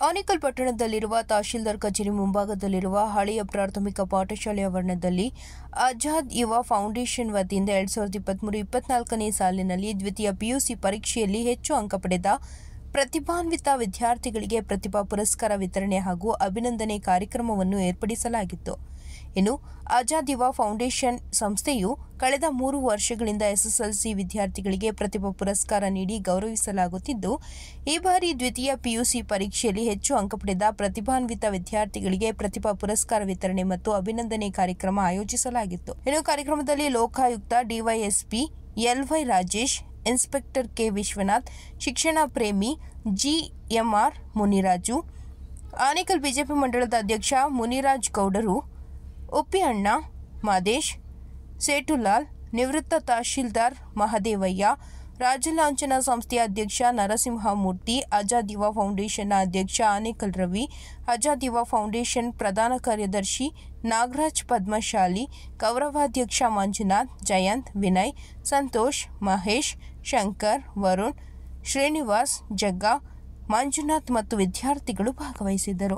ಆನೇಕಲ್ ಪಟ್ಟಣದಲ್ಲಿರುವ ತಹಶೀಲ್ದಾರ್ ಕಚೇರಿ ಮುಂಭಾಗದಲ್ಲಿರುವ ಹಳೆಯ ಪ್ರಾಥಮಿಕ ಪಾಠಶಾಲೆ ಆವರಣದಲ್ಲಿ ಆಜಾದ್ ಯುವ ಫೌಂಡೇಶನ್ ವತಿಯಿಂದ ಎರಡ್ ಸಾವಿರದ ಇಪ್ಪತ್ಮೂರು ಇಪ್ಪತ್ನಾಲ್ಕನೇ ಸಾಲಿನಲ್ಲಿ ದ್ವಿತೀಯ ಪಿಯುಸಿ ಪರೀಕ್ಷೆಯಲ್ಲಿ ಹೆಚ್ಚು ಅಂಕ ಪಡೆದ ಪ್ರತಿಭಾನ್ವಿತ ವಿದ್ಯಾರ್ಥಿಗಳಿಗೆ ಪ್ರತಿಭಾ ಪುರಸ್ಕಾರ ವಿತರಣೆ ಹಾಗೂ ಅಭಿನಂದನೆ ಕಾರ್ಯಕ್ರಮವನ್ನು ಏರ್ಪಡಿಸಲಾಗಿತ್ತು ಇನ್ನು ಆಜಾದ್ ಯುವ ಫೌಂಡೇಶನ್ ಸಂಸ್ಥೆಯು ಕಳೆದ ಮೂರು ವರ್ಷಗಳಿಂದ ಎಸ್ಎಸ್ಎಲ್ಸಿ ವಿದ್ಯಾರ್ಥಿಗಳಿಗೆ ಪ್ರತಿಭಾ ಪುರಸ್ಕಾರ ನೀಡಿ ಗೌರವಿಸಲಾಗುತ್ತಿದ್ದು ಈ ಬಾರಿ ದ್ವಿತೀಯ ಪಿಯುಸಿ ಪರೀಕ್ಷೆಯಲ್ಲಿ ಹೆಚ್ಚು ಅಂಕ ಪಡೆದ ಪ್ರತಿಭಾನ್ವಿತ ವಿದ್ಯಾರ್ಥಿಗಳಿಗೆ ಪ್ರತಿಭಾ ಪುರಸ್ಕಾರ ವಿತರಣೆ ಮತ್ತು ಅಭಿನಂದನೆ ಕಾರ್ಯಕ್ರಮ ಆಯೋಜಿಸಲಾಗಿತ್ತು ಇನ್ನು ಕಾರ್ಯಕ್ರಮದಲ್ಲಿ Lokayukta DYSP L Y Rajesh inspector K Vishwanath ಶಿಕ್ಷಣ ಪ್ರೇಮಿ ಜಿಎಂಆರ್ ಮುನಿರಾಜು ಆನೇಕಲ್ ಬಿಜೆಪಿ ಮಂಡಳದ ಅಧ್ಯಕ್ಷ ಮುನಿರಾಜ್ ಗೌಡರು ಉಪ್ಪಿ ಅಣ್ಣ ಮಾದೇಶ್ ಸೇಟುಲಾಲ್ ನಿವೃತ್ತ ತಹಶೀಲ್ದಾರ್ ಮಹದೇವಯ್ಯ ರಾಜಲಾಂಛನ ಸಂಸ್ಥೆಯ ಅಧ್ಯಕ್ಷ ನರಸಿಂಹಮೂರ್ತಿ ಆಜಾದ್ ಯುವ ಫೌಂಡೇಶನ್ನ ಅಧ್ಯಕ್ಷ ಆನೇಕಲ್ ರವಿ ಆಜಾದ್ ಯುವ ಫೌಂಡೇಶನ್ ಪ್ರಧಾನ ಕಾರ್ಯದರ್ಶಿ ನಾಗರಾಜ್ ಪದ್ಮಶಾಲಿ ಗೌರವಾಧ್ಯಕ್ಷ ಮಂಜುನಾಥ್ ಜಯಂತ್ ವಿನಯ್ ಸಂತೋಷ್ ಮಹೇಶ್ ಶಂಕರ್ ವರುಣ್ ಶ್ರೀನಿವಾಸ್ ಜಗ್ಗಾ ಮಂಜುನಾಥ್ ಮತ್ತು ವಿದ್ಯಾರ್ಥಿಗಳು ಭಾಗವಹಿಸಿದ್ದರು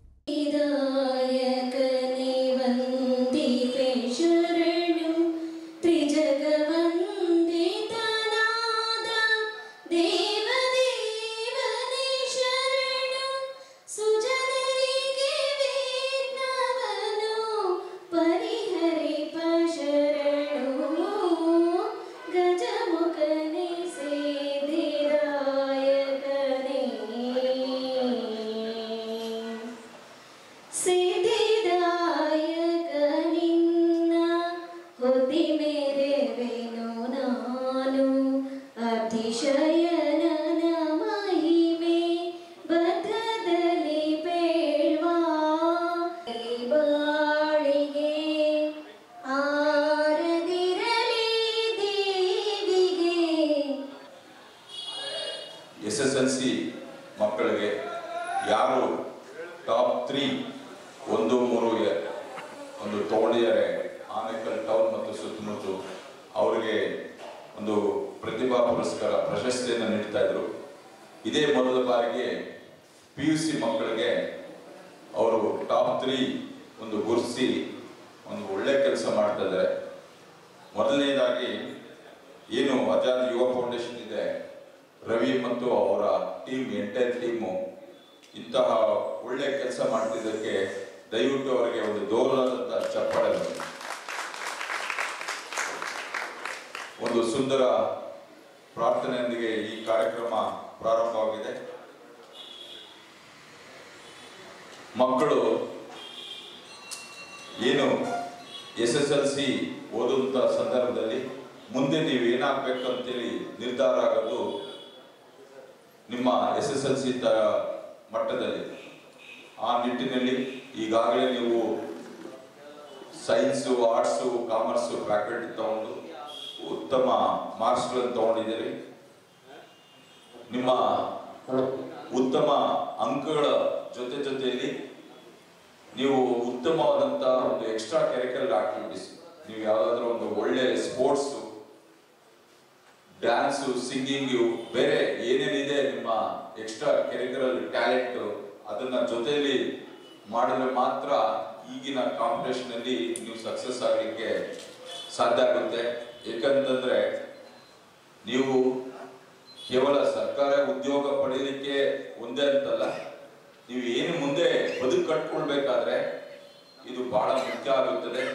ದಾಯಕನೇ ವಂದಿಪೆ ಶರಣು ತ್ರಿಜಗವಂದಿತನಾದ ದೇವದೇವನೇ ಶರಣು ಸುಜನರಿಗೆ ವಿಘ್ನವನು ಪರಿಹರಿಪ ಶರಣು ಗಜಮುಖನೇ ಸೇದಿರಾಯಕನೇ ಸಿದ್ಧಿದಾಯಕ ನಿನ್ನ ಹೊದಿ ಮೇರೆವೆನು ನಾನು ಅತಿಶಯನನ ಮಹಿಮೆ ಬದ್ಧದಲ್ಲಿ ಬೇಳ್ವಾ ಬಾಳಿಗೆ ಆರದಿರಲಿ ದೇವಿಗೆ ಎಸ್ ಎಸ್ ಎಲ್ ಸಿ ಮಕ್ಕಳಿಗೆ ಯಾರು ಟಾಪ್ ತ್ರೀ ಒಂದು ಮೂರು ಎ- ಒಂದು ತಗೊಂಡಿದ್ದಾರೆ ಆನೇಕಲ್ ಟೌನ್ ಮತ್ತು ಸುತ್ತಮುತ್ತ ಅವರಿಗೆ ಒಂದು ಪ್ರತಿಭಾ ಪುರಸ್ಕಾರ ಪ್ರಶಸ್ತಿಯನ್ನು ನೀಡ್ತಾ ಇದ್ರು ಇದೇ ಮೊದಲ ಬಾರಿಗೆ ಪಿ ಯು ಸಿ ಮಕ್ಕಳಿಗೆ ಅವರು ಟಾಪ್ ತ್ರೀ ಒಂದು ಗುರುತಿಸಿ ಒಂದು ಒಳ್ಳೆ ಕೆಲಸ ಮಾಡ್ತಾ ಇದ್ದಾರೆ ಮೊದಲನೇದಾಗಿ ಏನು ಆಜಾದ್ ಯುವ ಫೌಂಡೇಶನ್ ಇದೆ ರವಿ ಮತ್ತು ಅವರ ಟೀಮ್ ಎಂಟೈರ್ ಟೀಮು ಇಂತಹ ಒಳ್ಳೆ ಕೆಲಸ ಮಾಡ್ತಿದ್ದಕ್ಕೆ ದಯವಿಟ್ಟು ಅವರಿಗೆ ಒಂದು ದೋಲಾದಂತ ಚಪ್ಪಾಳೆ ಬರಲಿ. ಒಂದು ಸುಂದರ ಪ್ರಾರ್ಥನೆಯೊಂದಿಗೆ ಈ ಕಾರ್ಯಕ್ರಮ ಪ್ರಾರಂಭವಾಗಿದೆ ಮಕ್ಕಳು ಏನು ಎಸ್ ಎಸ್ ಎಲ್ ಸಿ ಓದುವಂಥ ಸಂದರ್ಭದಲ್ಲಿ ಮುಂದೆ ನೀವು ಏನಾಗಬೇಕು ಅಂತೇಳಿ ನಿರ್ಧಾರ ಆಗೋದು ನಿಮ್ಮ ಎಸ್ ಎಸ್ ಎಲ್ ಸಿ ತ ಮಟ್ಟದಲ್ಲಿ ಆ ನಿಟ್ಟಿನಲ್ಲಿ ಈಗಾಗಲೇ ನೀವು ಸೈನ್ಸು ಆರ್ಟ್ಸು ಕಾಮರ್ಸು ಫ್ಯಾಕಲ್ಟಿ ತಗೊಂಡು ಉತ್ತಮ ಮಾರ್ಕ್ಸ್ಗಳನ್ನು ತಗೊಂಡಿದ್ದೀರಿ ನಿಮ್ಮ ಉತ್ತಮ ಅಂಕಗಳ ಜೊತೆ ಜೊತೆಯಲ್ಲಿ ನೀವು ಉತ್ತಮವಾದಂಥ ಒಂದು ಎಕ್ಸ್ಟ್ರಾ ಕರಿಕ್ಯುಲರ್ ಆಕ್ಟಿವಿಟೀಸ್ ನೀವು ಯಾವುದಾದ್ರೂ ಒಂದು ಒಳ್ಳೆ ಸ್ಪೋರ್ಟ್ಸು ಡ್ಯಾನ್ಸು ಸಿಂಗಿಂಗು ಬೇರೆ ಏನೇನಿದೆ ನಿಮ್ಮ ಎಕ್ಸ್ಟ್ರಾ ಕರಿಕ್ಯುಲರ್ ಟ್ಯಾಲೆಂಟ್ ಅದನ್ನ ಜೊತೆಯಲ್ಲಿ ಮಾಡಿದ್ರೆ ಮಾತ್ರ ಈಗಿನ ಕಾಂಪಿಟೇಷನ್ ಅಲ್ಲಿ ನೀವು ಸಕ್ಸಸ್ ಆಗಲಿಕ್ಕೆ ಸಾಧ್ಯ ಆಗುತ್ತೆ ಏಕಂತಂದ್ರೆ ನೀವು ಕೇವಲ ಸರ್ಕಾರ ಉದ್ಯೋಗ ಪಡೆಯಲಿಕ್ಕೆ ಒಂದೇ ಅಂತಲ್ಲ ನೀವು ಏನು ಮುಂದೆ ಬದುಕು ಕಟ್ಕೊಳ್ಬೇಕಾದ್ರೆ ಇದು ಬಹಳ ಮುಖ್ಯ ಆಗುತ್ತದೆ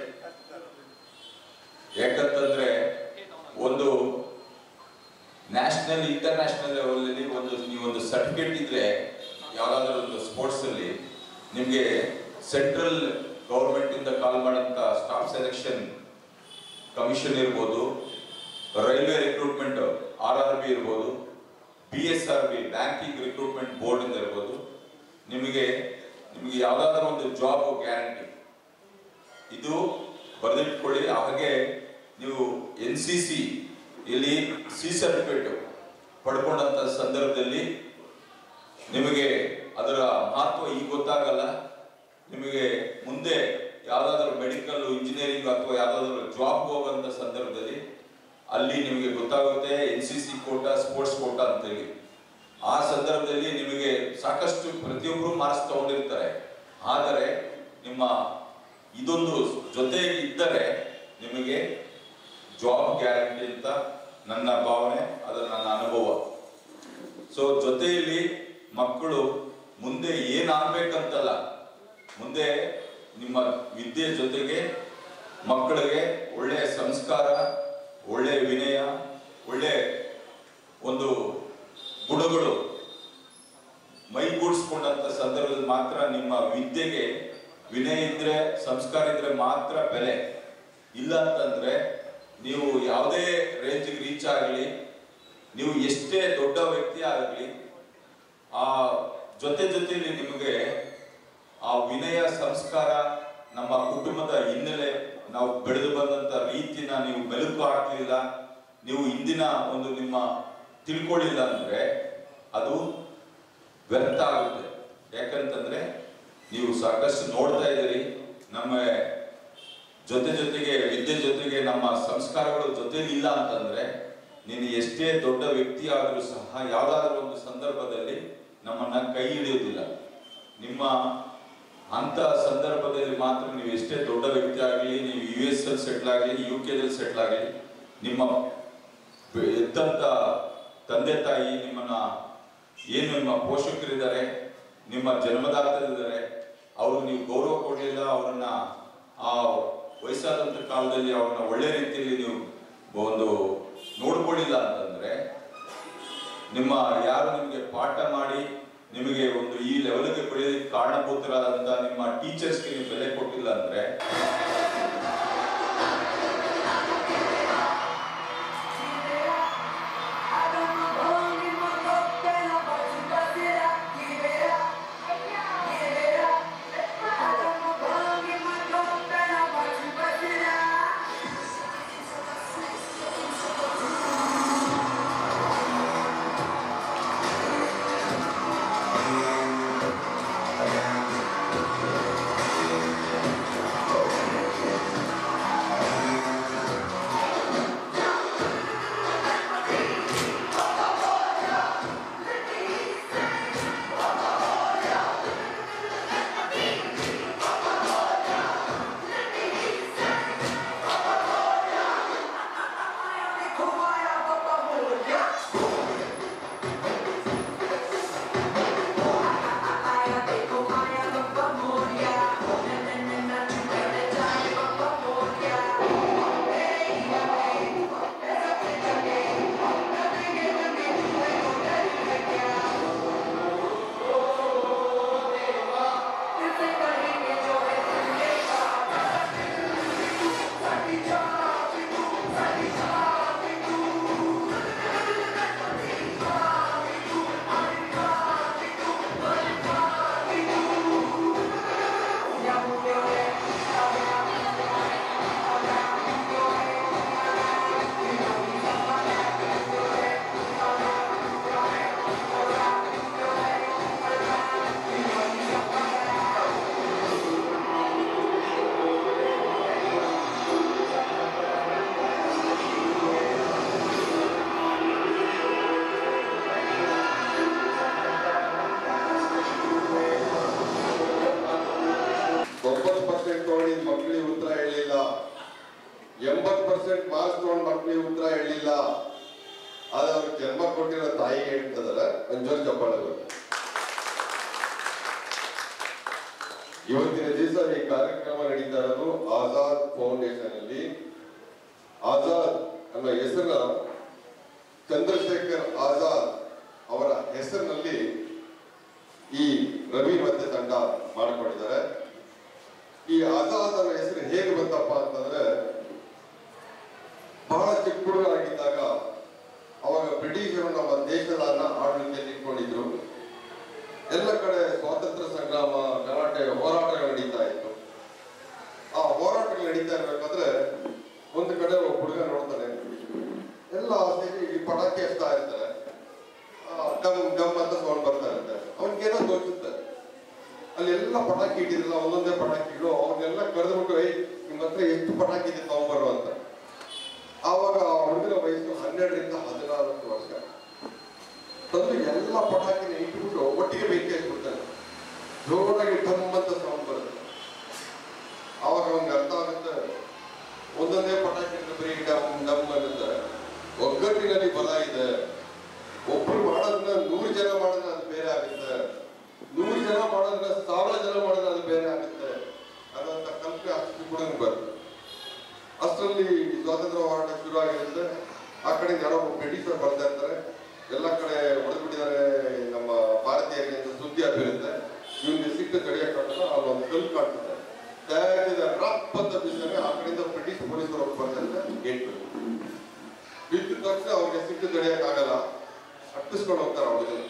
ಯಾಕಂತಂದ್ರೆ ಒಂದು ನ್ಯಾಷನಲ್ ಇಂಟರ್ನ್ಯಾಷನಲ್ ಲೆವೆಲಲ್ಲಿ ಒಂದು ನೀವು ಒಂದು ಸರ್ಟಿಫಿಕೇಟ್ ಇದ್ರೆ ಯಾವ್ದಾದ್ರು ಒಂದು ಸ್ಪೋರ್ಟ್ಸ್ ಅಲ್ಲಿ ನಿಮಗೆ ಸೆಂಟ್ರಲ್ ಗೌರ್ಮೆಂಟ್ ಇಂದ ಕಾಲ್ ಮಾಡಂತ ಸ್ಟಾಫ್ ಸೆಲೆಕ್ಷನ್ ಕಮಿಷನ್ ಇರ್ಬೋದು railway recruitment R R B ಇರ್ಬೋದು B S R B banking recruitment board ಇಂದ ಇರ್ಬೋದು ನಿಮಗೆ ನಿಮಗೆ ಯಾವ್ದಾದ್ರು ಒಂದು ಜಾಬ್ ಗ್ಯಾರಂಟಿ ಇದು ಬರೆದಿಟ್ಕೊಳ್ಳಿ ಹಾಗೆ ನೀವು ಎನ್ ಸಿ ಸಿ ಇಲ್ಲಿ ಸಿ ಸರ್ಟಿಫಿಕೇಟ್ ಪಡ್ಕೊಂಡಂತ ಸಂದರ್ಭದಲ್ಲಿ ನಿಮಗೆ ಅದರ ಮಹತ್ವ ಈಗ ಗೊತ್ತಾಗಲ್ಲ ನಿಮಗೆ ಮುಂದೆ ಯಾವ್ದಾದ್ರು ಮೆಡಿಕಲ್ ಇಂಜಿನಿಯರಿಂಗ್ ಅಥವಾ ಯಾವ್ದಾದ್ರು ಜಾಬ್ ಹೋಗುವಂತ ಸಂದರ್ಭದಲ್ಲಿ ಅಲ್ಲಿ ನಿಮಗೆ ಗೊತ್ತಾಗುತ್ತೆ N C C quota sports quota ಅಂತೇಳಿ ಆ ಸಂದರ್ಭದಲ್ಲಿ ನಿಮಗೆ ಸಾಕಷ್ಟು ಪ್ರತಿಯೊಬ್ಬರು ಮಾರ್ಕ್ಸ್ ತಗೊಂಡಿರ್ತಾರೆ ಆದರೆ ನಿಮ್ಮ ಇದೊಂದು ಜೊತೆಗೆ ಇದ್ದರೆ ನಿಮಗೆ ಜಾಬ್ ಗ್ಯಾರಂಟಿ ಅಂತ ನನ್ನ ಭಾವನೆ ಅದು ನನ್ನ ಅನುಭವ ಸೊ ಜೊತೆಯಲ್ಲಿ ಮಕ್ಕಳು ಮುಂದೆ ಏನಾಗ್ಬೇಕಂತಲ್ಲ ಮುಂದೆ ನಿಮ್ಮ ವಿದ್ಯೆ ಜೊತೆಗೆ ಮಕ್ಕಳಿಗೆ ಒಳ್ಳೆಯ ಸಂಸ್ಕಾರ ಒಳ್ಳೆಯ ವಿನಯ ಒಳ್ಳೆ ಒಂದು ಗುಣಗಳು ಮೈಗೂಡಿಸ್ಕೊಂಡಂತ ಸಂದರ್ಭದಲ್ಲಿ ಮಾತ್ರ ನಿಮ್ಮ ವಿದ್ಯೆಗೆ ವಿನಯ ಇದ್ರೆ ಸಂಸ್ಕಾರ ಇದ್ರೆ ಮಾತ್ರ ಬೆಲೆ ಇಲ್ಲ ಅಂತಂದ್ರೆ ನೀವು ಯಾವುದೇ ರೇಂಜ್ಗೆ ರೀಚ್ ಆಗಲಿ ನೀವು ಎಷ್ಟೇ ದೊಡ್ಡ ವ್ಯಕ್ತಿ ಆಗಲಿ ಆ ಜೊತೆ ಜೊತೆಯಲ್ಲಿ ನಿಮಗೆ ಆ ವಿನಯ ಸಂಸ್ಕಾರ ನಮ್ಮ ಕುಟುಂಬದ ಹಿನ್ನೆಲೆ ನಾವು ಬೆಳೆದು ಬಂದಂತ ರೀತಿನ ನೀವು ಮೆಲುಕು ಹಾಕ್ಲಿಲ್ಲ ನೀವು ಇಂದಿನ ಒಂದು ನಿಮ್ಮ ತಿಳ್ಕೊಳ್ಳಿಲ್ಲ ಅಂದ್ರೆ ಅದು ವ್ಯರ್ಥ ಆಗುತ್ತೆ ಯಾಕಂತಂದ್ರೆ ನೀವು ಸಾಕಷ್ಟು ನೋಡ್ತಾ ಇದ್ದೀರಿ ನಮ್ಮ ಜೊತೆ ಜೊತೆಗೆ ವಿದ್ಯೆ ಜೊತೆಗೆ ನಮ್ಮ ಸಂಸ್ಕಾರಗಳು ಜೊತೆಲಿ ಇಲ್ಲ ಅಂತಂದ್ರೆ ನೀನು ಎಷ್ಟೇ ದೊಡ್ಡ ವ್ಯಕ್ತಿ ಆದರೂ ಸಹ ಯಾವ್ದಾದ್ರು ಒಂದು ಸಂದರ್ಭದಲ್ಲಿ ನಮ್ಮನ್ನ ಕೈ ಹಿಡಿಯೋದಿಲ್ಲ ನಿಮ್ಮ ಅಂತ ಸಂದರ್ಭದಲ್ಲಿ ಮಾತ್ರ ನೀವು ಎಷ್ಟೇ ದೊಡ್ಡ ವ್ಯಕ್ತಿ ಆಗಲಿ ನೀವು ಯು ಎಸ್ ಅಲ್ಲಿ ಸೆಟ್ಲ್ ಆಗಲಿ ಯು ಕೆದಲ್ಲಿ ಸೆಟ್ಲ್ ಆಗಲಿ ನಿಮ್ಮ ಬೆ- ಎದ್ದಂತ ತಂದೆ ತಾಯಿ ನಿಮ್ಮನ್ನ ಏನು ನಿಮ್ಮ ಪೋಷಕರಿದ್ದಾರೆ ನಿಮ್ಮ ಜನ್ಮದಾತರಿದ್ದಾರೆ ಅವ್ರಿಗೆ ನೀವು ಗೌರವ ಕೊಡಲಿಲ್ಲ ಅವ್ರನ್ನ ಆ ವಯಸ್ಸಾದಂತ ಕಾಲದಲ್ಲಿ ಅವ್ರನ್ನ ಒಳ್ಳೆ ರೀತಿಯಲ್ಲಿ ನೀವು ಒಂದು ನೋಡ್ಕೊಳ್ಳಿಲ್ಲ ಅಂತಂದ್ರೆ ನಿಮ್ಮ ಯಾರು ನಿಮಗೆ ಪಾಠ ಮಾಡಿ ನಿಮಗೆ ಒಂದು ಈ ಲೆವೆಲ್ಗೆ ಬೆಳೆಯೋದಕ್ಕೆ ಕಾರಣಭೂತರಾದಂತ ನಿಮ್ಮ ಟೀಚರ್ಸ್ಗೆ ನೀವು ಬೆಲೆ ಕೊಟ್ಟಿಲ್ಲ ಅಂದ್ರೆ ತೊಂಬತ್ತು ಪರ್ಸೆಂಟ್ ತಗೊಂಡಿದ್ ಮಕ್ಕಳಿಗೆ ಉತ್ತರ ಹೇಳಿಲ್ಲ ಎಂಬತ್ ಪರ್ಸೆಂಟ್ ಮಾರ್ಕ್ಸ್ ತಗೊಂಡ್ ಮಕ್ಕಳಿಗೆ ಉತ್ತರ ಹೇಳಿಲ್ಲ ಆದ್ರೆ ಅವ್ರಿಗೆ ಜನ್ಮ ಕೊಟ್ಟಿರೋ ತಾಯಿಗೆ ಹೇಳ್ತದಲ್ಲ ಒಂಚೂರು ಚಪ್ಪಾಳೆ ಇವತ್ತಿನ ದಿವಸ ಈ ಕಾರ್ಯಕ್ರಮ ನಡೀತಾ ಇರೋದು ಆಜಾದ್ ಫೌಂಡೇಶನ್ ಅಲ್ಲಿ ಆಜಾದ್ ಅನ್ನೋ ಹೆಸರನ್ನ ಚಂದ್ರಶೇಖರ್ ಆಜಾದ್ ಅವರ ಹೆಸರಿನಲ್ಲಿ ಈ ರವಿ ಮತ್ತೆ ತಂಡ ಮಾಡ್ಕೊಂಡಿದ್ದಾರೆ ಈ ಆಜಾದ್ ಅನ್ನೋ ಹೆಸರು ಹೇಗೆ ಬಂತಪ್ಪ ಅಂತಂದ್ರೆ ಬಹಳ ಚಿಕ್ಕ ಹುಡುಗರಾಗಿದ್ದಾಗ ಅವಾಗ ಬ್ರಿಟಿಷರು ನಮ್ಮ ದೇಶದ ಆಡಳಿತದಲ್ಲಿ ಇಟ್ಕೊಂಡಿದ್ರು ಎಲ್ಲ ಕಡೆ ಸ್ವಾತಂತ್ರ್ಯ ಸಂಗ್ರಾಮ ಗಲಾಟೆ ಹೋರಾಟಗಳು ನಡೀತಾ ಇತ್ತು ಆ ಹೋರಾಟಗಳು ನಡೀತಾ ಇರ್ಬೇಕಾದ್ರೆ ಒಂದು ಕಡೆ ಒಬ್ಬ ಹುಡುಗ ನೋಡ್ತಾನೆ ಎಲ್ಲ ಸೇರಿ ಈ ಪಟಾಕಿ ಹಚ್ತಾ ಇರ್ತಾರೆ ಆ, ಡಮ್ ಡಮ್ ಅಂತ ಸೌಂಡ್ ಬರ್ತಾ ಇರುತ್ತೆ ಅವನಿಗೇನೋ ತೋಚುತ್ತೆ ಅಲ್ಲಿ ಎಲ್ಲ ಪಟಾಕಿ ಇಟ್ಟಿದ್ರಲ್ಲ ಒಂದೊಂದೇ ಪಟಾಕಿಗಳು ಅವ್ರನ್ನೆಲ್ಲ ಕರೆದ್ಬಿಟ್ಟು ಐ ನಿಮ್ಮ ಹತ್ರ ಎಷ್ಟು ಪಟಾಕಿ ಇದೆ ತಗೊಂಬರು ಅಂತ ಆವಾಗ ಆ ಹುಡುಗನ ವಯಸ್ಸು ಹನ್ನೆರಡರಿಂದ ಹದಿನಾಲ್ಕು ವರ್ಷ ತಂದು ಎಲ್ಲ ಪಟಾಕಿನ ಇಟ್ಬಿಟ್ಟು ಒಟ್ಟಿಗೆ ಬೆಂಕಿ ಹಚ್ಬಿಡ್ತಾನೆ ಜೋರಾಗಿ ಠಮ್ ಅಂತ ಸೌಂಡ್ ಬರುತ್ತೆ ಆವಾಗ ಅವ್ನಿಗೆ ಅರ್ಥ ಆಗುತ್ತೆ ಒಂದೊಂದೇ ಪಟಾಕಿ ಇದ್ರೆ ಬರೀ ಡಮ್ ಡಮ್ ಅನ್ನುತ್ತೆ ಒಗ್ಗಟ್ಟಿನಲ್ಲಿ ಬಲ ಇದೆ ಒಬ್ರು ಮಾಡೋದನ್ನ ನೂರು ಜನ ಮಾಡೋದನ್ನ ಅದು ಬೇರೆ ಆಗುತ್ತೆ ನೂರು ಜನ ಮಾಡೋದನ್ನ ಸಾವಿರ ಜನ ಮಾಡೋದನ್ನ ಅದು ಬೇರೆ ಆಗುತ್ತೆ ಅನ್ನೋಂಥ ಕಲ್ಪನೆ ಅಷ್ಟು ಕೂಡ ಬರುತ್ತೆ ಅಷ್ಟರಲ್ಲಿ ಸ್ವಾತಂತ್ರ್ಯ ಹೋರಾಟ ಶುರು ಆಗಿರುತ್ತೆ ಆ ಕಡೆ ಯಾರೋ ಬ್ರಿಟಿಷರು ಬರ್ತಾ ಇರ್ತಾರೆ ಎಲ್ಲ ಕಡೆ ಹೊಡೆದ್ಬಿಟ್ಟಿದ್ದಾರೆ ನಮ್ಮ ಭಾರತೀಯರಿಗೆ ಅಂತ ಸುದ್ದಿ ಆಗಿರುತ್ತೆ ಇವನಿಗೆ ಸಿಟ್ಟು ತಡೆಯಕ್ಕಾಗಲ್ಲ ಅಲ್ಲಿ ಒಂದು ಕಲ್ಲು ಕಾಣ್ತದೆ ತಯಾರಿಸಿದ ರಪ್ ಅಂತ ಬಿಸಿದಾಗ ಆ ಕಡೆಯಿಂದ ಬ್ರಿಟಿಷ್ ಪೊಲೀಸರು ಹೋಗಿ ಬರ್ತಾರೆ ಗೇಟ್ ಬಿದ್ದ ತಕ್ಷಣ ಅವ್ರಿಗೆ ಸಿಟ್ಟು ತಡೆಯಕ್ಕಾಗಲ್ಲ ಅಟ್ಟಿಸ್ಕೊಂಡು ಹೋಗ್ತಾರೆ ಅವ್ರಿಗೆ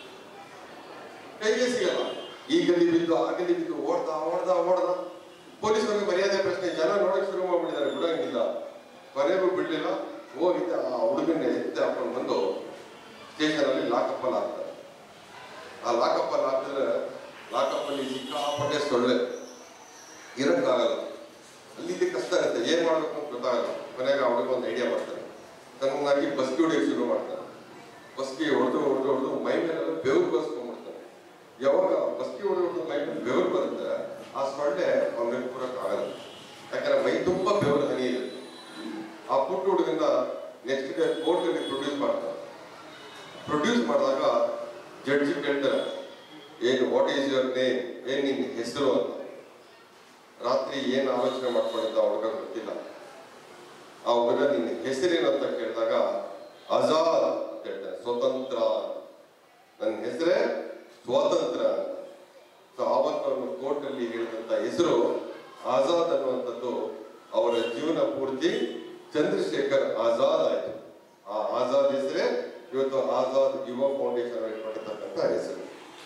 ಕೈಗೆ ಸಿಗಲ್ಲ ಈ ಗಲ್ಲಿ ಬಿದ್ದು ಆ ಗಲ್ಲಿ ಬಿದ್ದು ಓಡ್ದ ಓಡ್ದ ಓಡ್ದ ಪೊಲೀಸರಿಗೆ ಮರ್ಯಾದೆ ಪ್ರಶ್ನೆ ಜನ ನೋಡಕ್ ಶುರು ಮಾಡ್ಬಿಟ್ಟಿದ್ದಾರೆ ಬಿಡಂಗಿಲ್ಲ ಕೊನೆಗೂ ಬಿಡ್ಲಿಲ್ಲ ಹೋಗಿದ್ದ ಆ ಹುಡುಗನ್ನೇ ಎತ್ತೆ ಹಾಕೊಂಡು ಬಂದು ಸ್ಟೇಷನ್ ಅಲ್ಲಿ ಲಾಕಪ್ ಅಲ್ಲಿ ಹಾಕ್ತಾರೆ ಆ ಲಾಕಪ್ ಅಲ್ಲಿ ಹಾಕಿದ್ರೆ ಲಾಕಪ್ ಅಲ್ಲಿ ಸಿಕ್ಕಾಪಟ್ಟೆ ಸೊಳ್ಳೆ ಇರಕ್ಕಾಗಲ್ಲ ಅಲ್ಲಿದ್ದೆ ಕಷ್ಟ ಆಗುತ್ತೆ ಏನ್ ಮಾಡ್ಬೇಕು ಅಂತ ಗೊತ್ತಾಗಲ್ಲ ಕೊನೆಗೆ ಆ ಹುಡುಗ ಒಂದು ಐಡಿಯಾ ಮಾಡ್ತಾನೆ ತನ್ನಾಗಿ ಬಸ್ಗೆ ಹೊಡಿಯೋಕೆ ಶುರು ಮಾಡ್ತಾನೆ ಬಸ್ಗೆ ಹೊಡೆದು ಹೊಡೆದು ಹೊಡೆದು ಮೈ ಮೇಲೆಲ್ಲ ಬೆವರು ಬರ್ಸ್ಕೊಂಡ್ಬಿಡ್ತಾನೆ ಯಾವಾಗ ಬಸ್ಗೆ ಹೊಡೆದು ಹೊಡೆದು ಮೈ ಮೇಲೆ ಬೆವರು ಬರುತ್ತೆ ಆ ಸೊಳ್ಳೆ ಅವ್ನಿಗೆ ಆಗಲ್ಲ ಯಾಕಂದ್ರೆ ಮೈ ತುಂಬಾ ಬೆವರು ಹನಿ ಇರುತ್ತೆ ಆ ಪುಟ್ಟ ಹುಡುಗನ ನೆಕ್ಸ್ಟ್ ಡೇ ಕೋರ್ಟ್ ಅಲ್ಲಿ ಪ್ರೊಡ್ಯೂಸ್ ಮಾಡ್ತಾರೆ ಪ್ರೊಡ್ಯೂಸ್ ಮಾಡಿದಾಗ ಜಡ್ಜಿ ಕೇಳ್ತಾರೆ ಏನು ವಾಟ್ ಈಸ್ ಯುವರ್ ನೇಮ್ ಏನ್ ನಿನ್ ಹೆಸರು ಅಂತ ರಾತ್ರಿ ಏನ್ ಆಲೋಚನೆ ಮಾಡ್ಕೊಂಡಿದ್ದ ಆ ಹುಡುಗ ಗೊತ್ತಿಲ್ಲ ಆ ಹುಡುಗ ನಿನ್ನ ಹೆಸರೇನು ಅಂತ ಕೇಳಿದಾಗ ಆಜಾದ್ ಅಂತ ಹೇಳ್ತಾರೆ ಸ್ವತಂತ್ರ ನನ್ನ ಹೆಸರೇ ಸ್ವಾತಂತ್ರ್ಯ ಅಂತ ಸೊ ಆವತ್ತು ಅವನು ಕೋರ್ಟ್ ಅಲ್ಲಿ ಹೇಳಿದಂತ ಹೆಸರು ಆಜಾದ್ ಅನ್ನುವಂಥದ್ದು ಅವರ ಜೀವನ ಪೂರ್ತಿ ಚಂದ್ರಶೇಖರ್ ಆಜಾದ್ ಆಯ್ತು ಆ ಆಜಾದ್ ಹೆಸರೇ ಇವತ್ತು ಆಜಾದ್ ಯುವ ಫೌಂಡೇಶನ್ ಇಟ್ಕೊಂಡಿರ್ತಕ್ಕಂಥ ಹೆಸರು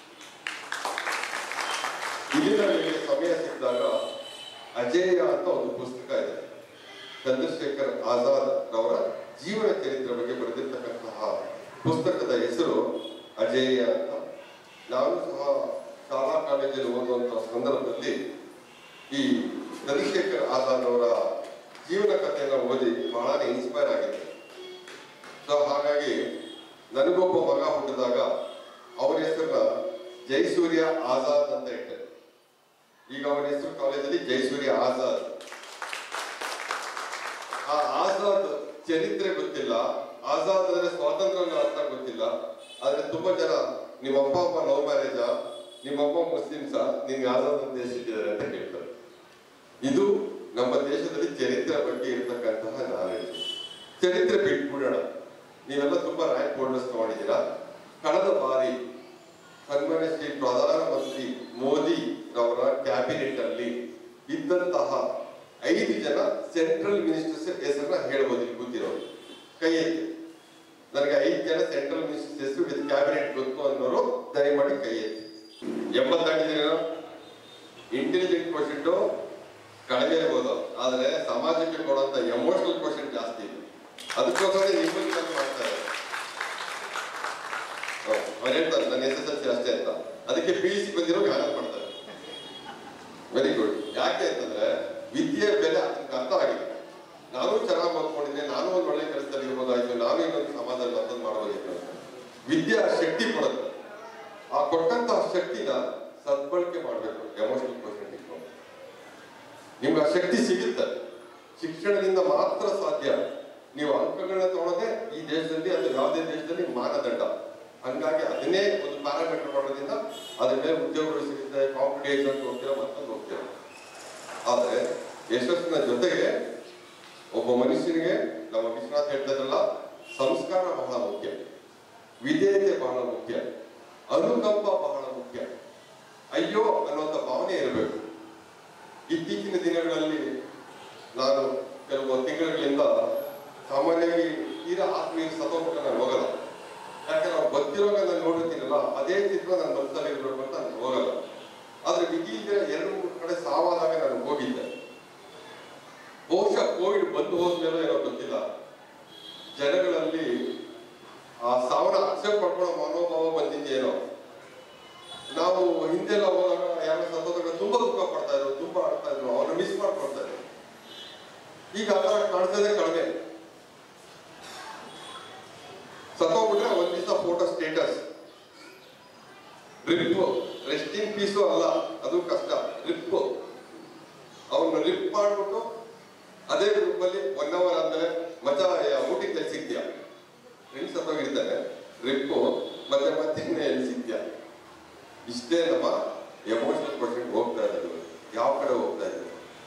ಇಲ್ಲಿನ ನಿಮಗೆ ಸಮಯ ಸಿಕ್ಕಿದಾಗ ಅಜೇಯ ಅಂತ ಒಂದು ಪುಸ್ತಕ ಇದೆ ಚಂದ್ರಶೇಖರ್ ಆಜಾದ್ ಅವರ ಜೀವನ ಚರಿತ್ರೆ ಬಗ್ಗೆ ಬರೆದಿರ್ತಕ್ಕಂತಹ ಪುಸ್ತಕದ ಹೆಸರು ಅಜೇಯ ಅಂತ ನಾನು ಸಹ ಶಾಲಾ ಕಾಲೇಜಲ್ಲಿ ಓದುವಂತಹ ಸಂದರ್ಭದಲ್ಲಿ ಈ ಚಂದ್ರಶೇಖರ್ ಆಜಾದ್ ಅವರ ಜೀವನ ಕಥೆಯನ್ನು ಓದಿ ಬಹಳ ಇನ್ಸ್ಪೈರ್ ಆಗಿದೆ ಸೊ ಹಾಗಾಗಿ ನನಗೊಬ್ಬ ಮಗ ಹುಟ್ಟಿದಾಗ ಅವರ ಹೆಸರನ್ನ ಜಯಸೂರ್ಯ ಆಜಾದ್ ಅಂತ ಇಟ್ಟೆ ಈಗ ಅವನ ಹೆಸರು ಕಾಲೇಜಲ್ಲಿ ಜಯಸೂರ್ಯ ಆಜಾದ್ ಆ ಆಜಾದ್ ಚರಿತ್ರೆ ಗೊತ್ತಿಲ್ಲ ಆಜಾದ್ ಅಂದ್ರೆ ಸ್ವಾತಂತ್ರ್ಯ ಅನ್ನೋ ಅರ್ಥ ಗೊತ್ತಿಲ್ಲ ಆದ್ರೆ ತುಂಬಾ ಜನ ನಿಮ್ಮ ಅಪ್ಪ ಅಮ್ಮ ಲವ್ ಮ್ಯಾರೇಜ ನಿಮ್ಮ ಅಪ್ಪ ಮುಸ್ಲಿಮ್ಸ ನಿನ್ಗೆ ಆಜಾದ್ ಅಂತ ಹೆಸರಿಟ್ಟಿದ್ದಾರೆ ಅಂತ ಕೇಳ್ತಾರೆ ಇದು ನಮ್ಮ ದೇಶದಲ್ಲಿ ಚರಿತ್ರೆ ಬಗ್ಗೆ ಇರತಕ್ಕಂತಹ ನಾಲೆಡ್ಜ್ ಚರಿತ್ರೆ ಬಿಟ್ಬಿಡೋಣ ನೀವೆಲ್ಲ ತುಂಬಾ ರ್ಯಾಂಕ್ ಹೋಲ್ಡರ್ಸ್ ತಗೊಂಡಿದ್ದೀರಾ ಕಳೆದ ಬಾರಿ ಸನ್ಮಾನ್ಯ ಶ್ರೀ ಪ್ರಧಾನಮಂತ್ರಿ ಮೋದಿ ಅವರ ಕ್ಯಾಬಿನೆಟ್ ಅಲ್ಲಿ ಇದ್ದಂತಹ ಐದು ಜನ ಸೆಂಟ್ರಲ್ ಮಿನಿಸ್ಟರ್ಸ್ ಹೆಸರನ್ನ ಹೇಳ್ಬೋದು ಇಲ್ಲಿ ಕೂತಿರೋರು ಕೈ ಎತ್ತಿ ನನಗೆ ಐದು ಜನ ಸೆಂಟ್ರಲ್ ಮಿನಿಸ್ಟರ್ಸ್ ಹೆಸರು ವಿತ್ ಕ್ಯಾಬಿನೆಟ್ ಗೊತ್ತು ಅನ್ನೋರು ದಯಮಾಡಿ ಕೈ ಎತ್ತಿ ಎಂಬತ್ತಾಗಿದ್ದೀರಾ ಇಂಟೆಲಿಜೆಂಟ್ ಕ್ವಶನ್ ಕಡಿಮೆ ಇರ್ಬೋದು ಆದ್ರೆ ಸಮಾಜಕ್ಕೆ ಕೊಡುವಂತ ಎಮೋಷನಲ್ ಕ್ವಶನ್ ಜಾಸ್ತಿ ಇದೆ ಅದಕ್ಕೋಸ್ಕರ ನಿಮ್ಮಲ್ಲಿ ನಾನು ಮಾಡ್ತಾ ಇದ್ದಾರೆ ಅವ್ರು ಹೇಳ್ತಾರೆ ನನ್ನ ಎಸ್ ಎಸ್ ಎಲ್ ಸಿ ಅಷ್ಟೇ ಅಂತ ಅದಕ್ಕೆ ಪಿ ಸಿ ಬಂದಿರೋ ಹ್ಯಾಂಡಲ್ ಮಾಡ್ತಾರೆ ವೆರಿ ಗುಡ್ ಯಾಕೆ ಅಂತಂದ್ರೆ ವಿದ್ಯೆ ಬೆಲೆ ಅದಕ್ಕೆ ಅರ್ಥ ಆಗಿದೆ ನಾನು ಚೆನ್ನಾಗಿ ಓದ್ಕೊಂಡಿದ್ದೆ ನಾನು ಒಂದು ಒಳ್ಳೆ ಕೆಲಸದಲ್ಲಿ ಇರ್ಬೋದಾಯ್ತು ನಾನು ಇನ್ನೊಂದು ಸಮಾಜದಲ್ಲಿ ಮತ್ತೊಂದು ಮಾಡಬಹುದಿತ್ತು ಅಂತ. ವಿದ್ಯೆ ಆ ಶಕ್ತಿ ಕೊಡುತ್ತೆ ಆ ಕೊಟ್ಟಂತಹ ಶಕ್ತಿನ ಸದ್ಬಳಕೆ ಮಾಡಬೇಕು ಎಮೋಷನಲ್ ಕ್ವಶನ್ ಇಟ್ಕೊಂಡು ನಿಮ್ಗೆ ಆ ಶಕ್ತಿ ಸಿಗುತ್ತೆ ಶಿಕ್ಷಣದಿಂದ ಮಾತ್ರ ಸಾಧ್ಯ ನೀವು ಅಂಕಗಳನ್ನ ತಗೊಳ್ಳೋದೇ ಈ ದೇಶದಲ್ಲಿ ಅಥವಾ ಯಾವುದೇ ದೇಶದಲ್ಲಿ ಮಾನದಂಡ ಹಂಗಾಗಿ ಅದನ್ನೇ ಒಂದು ಪ್ಯಾರಾಮೀಟರ್ ಮಾಡೋದ್ರಿಂದ ಅದ್ರ ಮೇಲೆ ಉದ್ಯೋಗಗಳು ಸಿಗುತ್ತೆ ಕಾಂಪಿಟೇಷನ್ ಅಂತ ಹೋಗ್ತೀರಾ ಮತ್ತೊಂದು ಹೋಗ್ತೀರಾ ಆದ್ರೆ ಯಶಸ್ಸಿನ ಜೊತೆಗೆ ಒಬ್ಬ ಮನುಷ್ಯನಿಗೆ ನಮ್ಮ ವಿಶ್ವನಾಥ್ ಹೇಳ್ತಾ ಇದ್ರಲ್ಲ ಸಂಸ್ಕಾರ ಬಹಳ ಮುಖ್ಯ ವಿಧೇಯತೆ ಬಹಳ ಮುಖ್ಯ ಅನುಕಂಪ ಬಹಳ ಮುಖ್ಯ ಅಯ್ಯೋ ಅನ್ನುವಂಥ ಭಾವನೆ ಇರಬೇಕು ಇತ್ತೀಚಿನ ದಿನಗಳಲ್ಲಿ ನಾನು ಕೆಲವು ತಿಂಗಳುಗಳಿಂದ ಸಾಮಾನ್ಯವಾಗಿ ತೀರಾ ಆತ್ಮೀಯ ಸತೋಮುಖ ನಾನು ಹೋಗಲ್ಲ ಯಾಕಂದ್ರೆ ನಾವು ಗೊತ್ತಿರೋವಾಗ ನಾನು ನೋಡಿರ್ತೀನಲ್ಲ ಅದೇ ಚಿತ್ರ ನನ್ನ ಮನಸ್ಸಲ್ಲಿ ಇರಬೇಕು ಅಂತ ನಾನು ಹೋಗಲ್ಲ ಆದ್ರೆ ವಿಧಿ ಇದೆ ಎರಡು ಮೂರು ಕಡೆ ಸಾವಾದಾಗ ನಾನು ಹೋಗಿದ್ದೆ ಬಹುಶಃ ಕೋವಿಡ್ ಬಂದು ಹೋದ್ಮೇಲೆ ಏನೋ ಗೊತ್ತಿಲ್ಲ ಜನಗಳಲ್ಲಿ ಆ ಸಾವನ್ನ ಅಕ್ಸೆಪ್ಟ್ ಮಾಡ್ಕೊಳ್ಳೋ ಮನೋಭಾವ ಬಂದಿದ್ದೇನೋ ನಾವು ಹಿಂದೆಲ್ಲ ಹೋದಾಗ ಯಾರೋ ಸತ್ತೋದಾಗ ತುಂಬಾ ದುಃಖ ಪಡ್ತಾ ಇದ್ರು ತುಂಬಾ ಆಡ್ತಾ ಇದ್ರು ಅವ್ರನ್ನ ಮಿಸ್ ಮಾಡ್ಕೊಳ್ತಾ ಇದ್ರು ಈಗ ಆ ಥರ ಕಾಣಿಸೋದೇ ಕಡಿಮೆ ಸತ್ತೋಗ್ಬಿಟ್ರೆ ಒಂದ್ ದಿವಸ photo status RIP rest in peace ಅಲ್ಲ ಅದು ಕಷ್ಟ ರಿಪ್ ಅವನು ರಿಪ್ ಮಾಡ್ಬಿಟ್ಟು ಅದೇ ಗ್ರೂಪ್ ಅಲ್ಲಿ ಒನ್ ಅವರ್ ಆದ್ಮೇಲೆ ಮಜಾ ಊಟಕ್ಕೆ ಸಿಗ್ತೀಯ ಫ್ರೆಂಡ್ಸ್ ಹತ್ತೋಗಿರ್ತಾರೆ ರಿಪ್ಪು ಮತ್ತೆ ಮತ್ತೆ ಎಲ್ಲಿ ಸಿಗ್ತೀಯ ಇಷ್ಟೇ ನಮ್ಮ ಎಮೋಷನಲ್ ಪರ್ಸೆಂಟ್ ಹೋಗ್ತಾ ಇರೋದು ಯಾವ ಕಡೆ ಹೋಗ್ತಾ ಇದ್ದೀವಿ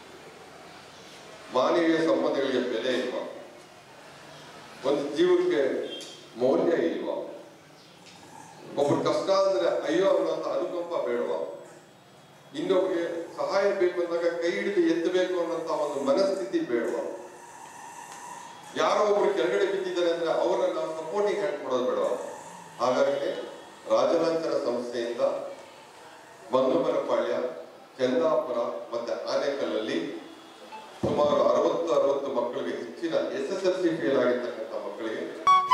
ಮಾನವೀಯ ಸಂಬಂಧಗಳಿಗೆ ಬೆಲೆ ಇಲ್ವಾ ಒಂದು ಜೀವಕ್ಕೆ ಮೌಲ್ಯ ಇಲ್ವಾ ಒಬ್ಬರು ಕಷ್ಟ ಅಂದ್ರೆ ಅಯ್ಯೋ ಅನ್ನೋಂಥ ಅನುಕಂಪ ಬೇಡವಾ ಇನ್ನೊಬ್ರಿಗೆ ಸಹಾಯ ಬೇಕು ಅಂದಾಗ ಕೈ ಹಿಡಿದು ಎತ್ತಬೇಕು ಅನ್ನೋಂಥ ಒಂದು ಮನಸ್ಥಿತಿ ಬೇಡವಾ ಯಾರೋ ಒಬ್ರು ಕೆಳಗಡೆ ಬಿದ್ದಿದ್ದಾರೆ ಅಂದ್ರೆ ಅವರನ್ನ ನಾವು ಸಪೋರ್ಟಿಂಗ್ ಹ್ಯಾಂಡ್ ಕೊಡೋದು ಬೇಡವಾ ಹಾಗಾಗಿ ರಾಜಲಾಂಛನ ಸಂಸ್ಥೆಯಿಂದ ಮಂಗಮರಪಾಳ್ಯ ಕೆಂದಾಪುರ ಮತ್ತೆ ಆನೇಕಲ್ಲಲ್ಲಿ ಸುಮಾರು ಅರವತ್ತು ಅರವತ್ತು ಮಕ್ಕಳಿಗೆ ಹೆಚ್ಚಿನ S S L C fail ಆಗಿರ್ತಕ್ಕಂಥ ಮಕ್ಕಳಿಗೆ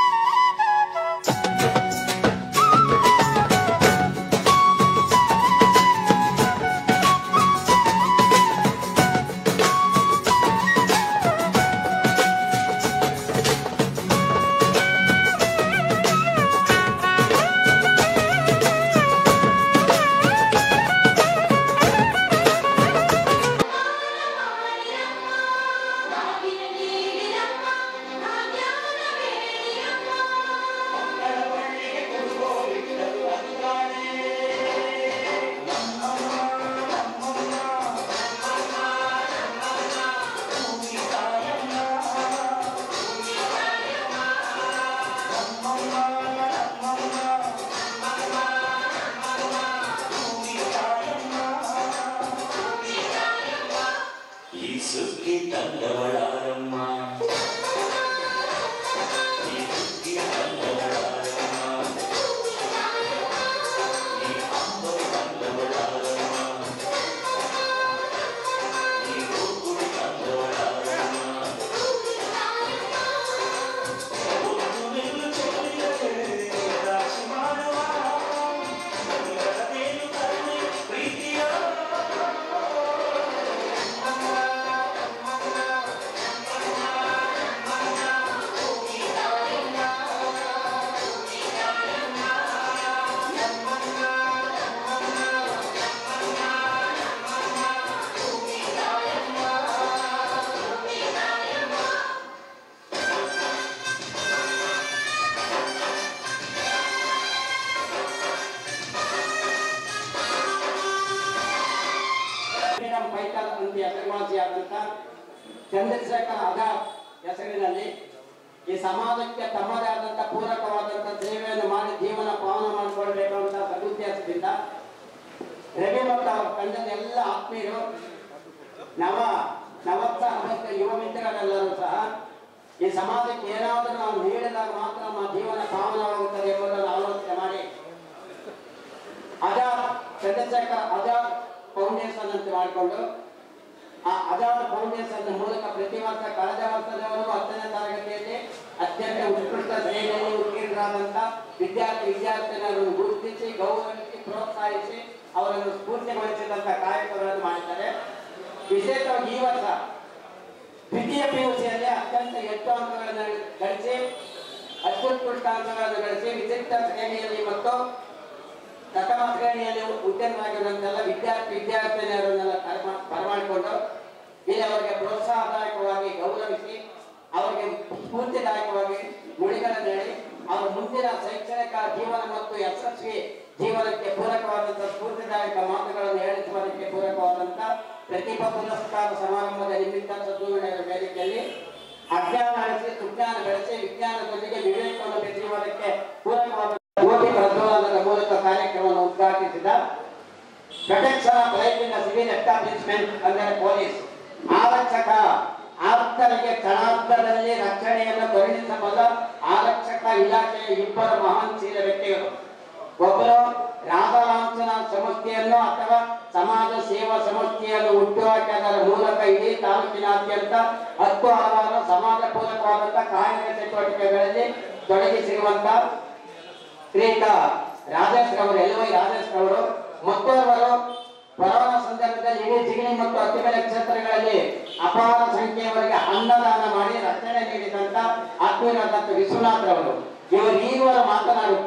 ಭಾಗ್ಯ ನೀಡಿರಮ್ಮ ಭಾಗ್ಯನ ಬೇಡಿರಮ್ಮ ಈ ಸುಗ್ಗಿ ತಂದವಳಾರಮ್ಮ ಈ ಸುಗ್ಗಿ ತಂದವಳಾರಮ್ಮ ಈ ಅಂಬರು ತಂದವಳಾರಮ್ಮ ಈ ಗೋಕುಳಿ ತಂದವಳಾರಮ್ಮ ಒಂದು ನಿಲ್ಲು ಚೋರಿದರೆ ರಾಶಿ ಮಾಡುವ ಎಲ್ಲರದೇನು ಕರುಣೆ ಪ್ರೀತಿಯ ಫ್ರೀಡಂ ಫೈಟರ್ ಅಂತ ಹೆಸರುವಾಸಿಯಾದಂಥ ಚಂದ್ರಶೇಖರ್ ಆಜಾದ್ ಹೆಸರಿನಲ್ಲಿ ಈ ಸಮಾಜಕ್ಕೆ ತಮ್ಮದೇ ಆದಂಥ ಪೂರಕವಾದಂಥ ಸೇವೆಯನ್ನು ಮಾಡಿ ಜೀವನ ಪಾವನ ಮಾಡಿಕೊಳ್ಬೇಕು ಅಂತ ಸದುದ್ದೇಶದಿಂದ ರವಿ ಮತ್ತು ಅವರ ತಂಡದ ಎಲ್ಲ ಆತ್ಮೀಯರು ನವ ನವೋತ್ಸಾಹವಂತ ಯುವ ಮಿತ್ರರೆಲ್ಲರೂ ಸಹ ಈ ಸಮಾಜಕ್ಕೆ ಏನಾದರೂ ನಾವು ನೀಡಿದಾಗ ಮಾತ್ರ ನಮ್ಮ ಜೀವನ ಪಾವನವಾಗುತ್ತದೆ ಎಂಬುದನ್ನು ಆಲೋಚನೆ ಮಾಡಿ ಆಜಾದ್ ಚಂದ್ರಶೇಖರ್ ಆಜಾದ್ ಫೌಂಡೇಶನ್ ಅಂತ ಮಾಡಿಕೊಂಡು ಆ ಆಜಾದ್ ಫೌಂಡೇಶನ್ ಮೂಲಕ ಪ್ರತಿ ವರ್ಷ ಕಳೆದ ವರ್ಷದವರೆಗೂ ಹತ್ತನೇ ತರಗತಿಯಲ್ಲಿ ಅತ್ಯಂತ ಉತ್ಕೃಷ್ಟ ಶ್ರೇಣಿಯಲ್ಲಿ ಉತ್ತೀರ್ಣರಾದಂತ ವಿದ್ಯಾರ್ಥಿ ವಿದ್ಯಾರ್ಥಿನಿಯರನ್ನು ಗುರುತಿಸಿ ಗೌರವಿಸಿ ಪ್ರೋತ್ಸಾಹಿಸಿ ಅವರನ್ನು ಸ್ಫೂರ್ತಿಗೊಳಿಸಿದಂತ ಕಾರ್ಯಕ್ರಮಗಳನ್ನು ಮಾಡಿದ್ದಾರೆ ವಿಶೇಷವಾಗಿ ಈ ವರ್ಷ ದ್ವಿತೀಯ ಪಿಯುಸಿಯಲ್ಲಿ ಅತ್ಯಂತ ಹೆಚ್ಚು ಅಂಕಗಳನ್ನು ಗಳಿಸಿ ಅತ್ಯುತ್ಕೃಷ್ಟ ಅಂಕಗಳನ್ನು ಗಳಿಸಿ ವಿಶಿಷ್ಟ ಶ್ರೇಣಿಯಲ್ಲಿ ಮತ್ತು ಪ್ರಥಮ ಶ್ರೇಣಿಯಲ್ಲಿ ಉತ್ತೀರ್ಣರಾಗಿರುವಂತೆಲ್ಲ ವಿದ್ಯಾರ್ಥಿ ವಿದ್ಯಾರ್ಥಿನಿಯರನ್ನೆಲ್ಲ ಕರ್ಮ- ಬರಮಾಡಿಕೊಂಡು ಇಲ್ಲಿ ಅವರಿಗೆ ಪ್ರೋತ್ಸಾಹದಾಯಕವಾಗಿ ಗೌರವಿಸಿ ಅವರಿಗೆ ಸ್ಫೂರ್ತಿದಾಯಕವಾಗಿ ನುಡಿಗಳನ್ನು ಹೇಳಿ ಅವರ ಮುಂದಿನ ಶೈಕ್ಷಣಿಕ ಜೀವನ ಮತ್ತು ಯಶಸ್ವಿ ಜೀವನಕ್ಕೆ ಪೂರಕವಾದಂತಹ ಸ್ಫೂರ್ತಿದಾಯಕ ಮಾತುಗಳನ್ನು ಹೇಳಿಸುವುದಕ್ಕೆ ಪೂರಕವಾದಂತ ಪ್ರತಿಭಾ ಪುರಸ್ಕಾರ ಸಮಾರಂಭದ ನಿಮಿತ್ತ ಸದ್ಗುರುಗಳ ವೇದಿಕೆಯಲ್ಲಿ ಅಜ್ಞಾನ ಅಳಿಸಿ ಸುಜ್ಞಾನ ಬೆಳೆಸಿ ವಿಜ್ಞಾನದೊಂದಿಗೆ ವಿವೇಕವನ್ನು ಬೆಳೆಸುವುದಕ್ಕೆ ಪೂರಕವಾದ ಜ್ಯೋತಿ ಪ್ರಜ್ವಲನದ ಮೂಲಕ ಕಾರ್ಯಕ್ರಮವನ್ನು ಉದ್ಘಾಟಿಸಿದ protection of life in civil establishment ಅಂದರೆ ಪೊಲೀಸ್ ಆರಕ್ಷಕ ಆಪ್ತರಿಗೆ ಕ್ಷಣಾರ್ಧದಲ್ಲಿ ರಕ್ಷಣೆಯನ್ನು ಕರುಣಿಸಬಲ್ಲ ಆರಕ್ಷಕ ಇಲಾಖೆಯ ಇಬ್ಬರು ಮಹಾನ್ ಶೀಲ ವ್ಯಕ್ತಿಗಳು ಒಬ್ಬರು ರಾಧಾಲಾಂಛನ ಸಂಸ್ಥೆಯನ್ನು ಅಥವಾ ಸಮಾಜ ಸೇವಾ ಸಂಸ್ಥೆಯನ್ನು ಹುಟ್ಟುಹಾಕಿ ಅದರ ಮೂಲಕ ಇಡೀ ತಾಲೂಕಿನಾದ್ಯಂತ ಹತ್ತು ಹಲವಾರು ಸಮಾಜ ಪೂರಕವಾದಂತಹ ಕಾಯಕ ಚಟುವಟಿಕೆಗಳಲ್ಲಿ ತೊಡಗಿಸಿರುವಂತ ಶ್ರೀಯುತ ರಾಜೇಶ್ ರವರು ಎಲ್ ವೈ ರಾಜೇಶ್ ರವರು ಮತ್ತೋರ್ವರು ಕೊರೋನಾ ಸಂದರ್ಭದಲ್ಲಿ ಇಡೀ ಜಿಗಣಿ ಮತ್ತು ಅತ್ತಿಬೆಲೆ ಕ್ಷೇತ್ರಗಳಲ್ಲಿ ಅಪಾರ ಸಂಖ್ಯೆಯವರಿಗೆ ಅನ್ನದಾನ ಮಾಡಿ ರಕ್ಷಣೆ ನೀಡಿದಂತ ಆತ್ಮೀಯರಾದಂತ ವಿಶ್ವನಾಥ್ ರವರು ಇವರು ಈರುವರು ಮಾತನಾಡುತ್ತಾ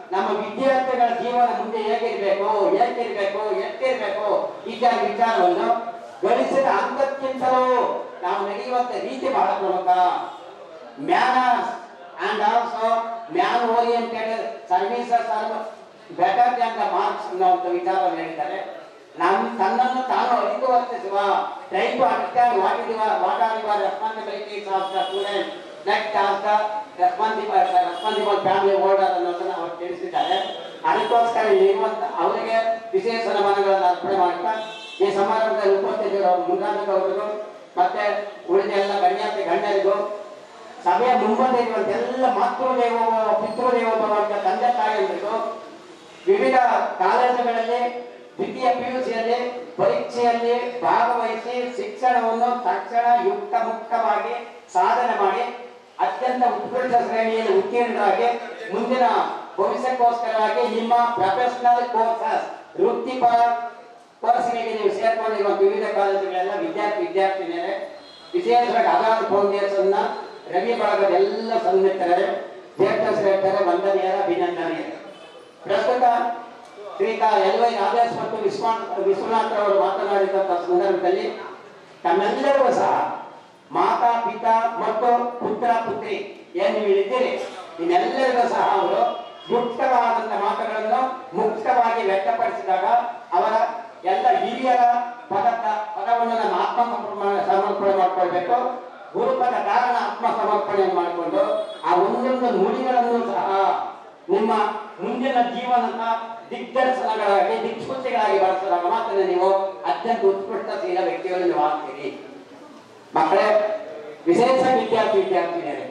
ನಮ್ಮ ವಿದ್ಯಾರ್ಥಿಗಳ ಜೀವನ ಮುಂದೆ ಹೇಗಿರ್ಬೇಕು ಹೇಗಿರ್ಬೇಕು ಎಷ್ಟಿರ್ಬೇಕು ಇತ್ಯಾದಿ ವಿಚಾರವನ್ನು ಗಳಿಸಿದ ಹಂತಕ್ಕಿಂತಲೂ ನಾವು ನಡೆಯುವಂತ ರೀತಿ ಬಹಳ ಪ್ರಮುಖ manners and also man oriented services are better than the marks ಅನ್ನುವಂಥ ವಿಚಾರವನ್ನು ಹೇಳಿದ್ದಾರೆ ನಮ್ ತನ್ನನ್ನು ತಾನು ಅರಿತು ವರ್ತಿಸುವ try to understand what is what are your responsibilities of the student next of the responsible responsible family older ಅನ್ನೋದನ್ನ ಅವರು ತಿಳಿಸಿದ್ದಾರೆ ಅದಕ್ಕೋಸ್ಕರ ಇರುವಂತ ಅವರಿಗೆ ವಿಶೇಷ ನಮನಗಳನ್ನು ಅರ್ಪಣೆ ಮಾಡ್ತಾ ಈ ಸಮಾರಂಭದಲ್ಲಿ ಉಪಸ್ಥಿತರು ಮುಂದಾದವರು ಮತ್ತೆ ಉಳಿದ ಎಲ್ಲ ಗಣ್ಯಾತಿ ಗಣ್ಯರಿಗೂ ಸಭೆಯ ಮುಂಬಂದೆ ಇರುವಂತ ಎಲ್ಲ ಮಾತೃದೇವೋ ಪಿತೃದೇವೋಭವ ಅಂತ ತಂದೆ ತಾಯಿಯಂದ್ರಿಗೂ ವಿವಿಧ ಕಾಲೇಜುಗಳಲ್ಲಿ ದ್ವಿತೀಯ ಪಿಯುಸಿಯಲ್ಲಿ ಪರೀಕ್ಷೆಯಲ್ಲಿ ಭಾಗವಹಿಸಿ ಶಿಕ್ಷಣವನ್ನು ತಕ್ಷಣ ಯುಕ್ತ ಮುಕ್ತವಾಗಿ ಸಾಧನೆ ಮಾಡಿ ಅತ್ಯಂತ ಉತ್ಕೃಷ್ಟ ಶ್ರೇಣಿಯಲ್ಲಿ ಉತ್ತೀರ್ಣರಾಗಿ ಮುಂದಿನ ಭವಿಷ್ಯಕ್ಕೋಸ್ಕರವಾಗಿ ನಿಮ್ಮ ಪ್ರೊಫೆಷನಲ್ ಕೋರ್ಸಸ್ ವೃತ್ತಿಪರ ಕೋರ್ಸ್ಗಳಿಗೆ ನೀವು ಸೇರ್ಕೊಂಡಿರುವ ವಿವಿಧ ಕಾಲೇಜುಗಳೆಲ್ಲ ವಿದ್ಯಾರ್ಥಿ ವಿದ್ಯಾರ್ಥಿನಿಯರೇ ವಿಶೇಷವಾಗಿ ಆಧಾರ್ ಫೌಂಡೇಶನ್ ನ ರವಿ ಬಳಗದ ಎಲ್ಲ ಸನ್ಮಿತರೇ ಜ್ಯೇಷ್ಠ ಶ್ರೇಷ್ಠರ ವಂದನೀಯರ ಅಭಿನಂದನೆಯರು ಪ್ರಸ್ತುತ ಶ್ರೀತಾ ಎಲ್ ವೈ ರಾಜೇಶ್ ಮತ್ತು ವಿಶ್ವ ವಿಶ್ವನಾಥ್ ಅವರು ಮಾತನಾಡಿದಂತಹ ಸಂದರ್ಭದಲ್ಲಿ ತಮ್ಮೆಲ್ಲರಿಗೂ ಸಹ ಮಾತಾ ಪಿತಾ ಮತ್ತು ಪುತ್ರ ಪುತ್ರಿ ಏನ್ ನೀವು ಇದ್ದೀರಿ ಇನ್ನೆಲ್ಲರಿಗೂ ಸಹ ಅವರು ಯುಕ್ತವಾದಂತ ಮಾತುಗಳನ್ನು ಮುಕ್ತವಾಗಿ ವ್ಯಕ್ತಪಡಿಸಿದಾಗ ಅವರ ಎಲ್ಲ ಹಿರಿಯರ ಪದದ ಪದವನ್ನು ನಮ್ಮ ಆತ್ಮ ಸಮರ್ಪಣೆ ಸಮರ್ಪಣೆ ಮಾಡ್ಕೊಳ್ಬೇಕು ಗುರುಪದ ಕಾರಣ ಆತ್ಮ ಸಮರ್ಪಣೆ ಮಾಡಿಕೊಂಡು ಆ ಒಂದೊಂದು ನುಡಿಗಳನ್ನು ಸಹ ನಿಮ್ಮ ಮುಂದಿನ ಜೀವನದ ದಿಗ್ದರ್ಶನಗಳಾಗಿ ದಿಕ್ಸೂಚಿಗಳಾಗಿ ಬಳಸಿದಾಗ ಮಾತ್ರ ನೀವು ಅತ್ಯಂತ ಉತ್ಕೃಷ್ಟಶೀಲ ವ್ಯಕ್ತಿಗಳು ನೀವು ಆಗ್ತೀರಿ ಮಕ್ಕಳೇ ವಿಶೇಷ ವಿದ್ಯಾರ್ಥಿ ವಿದ್ಯಾರ್ಥಿನಿಯರೇ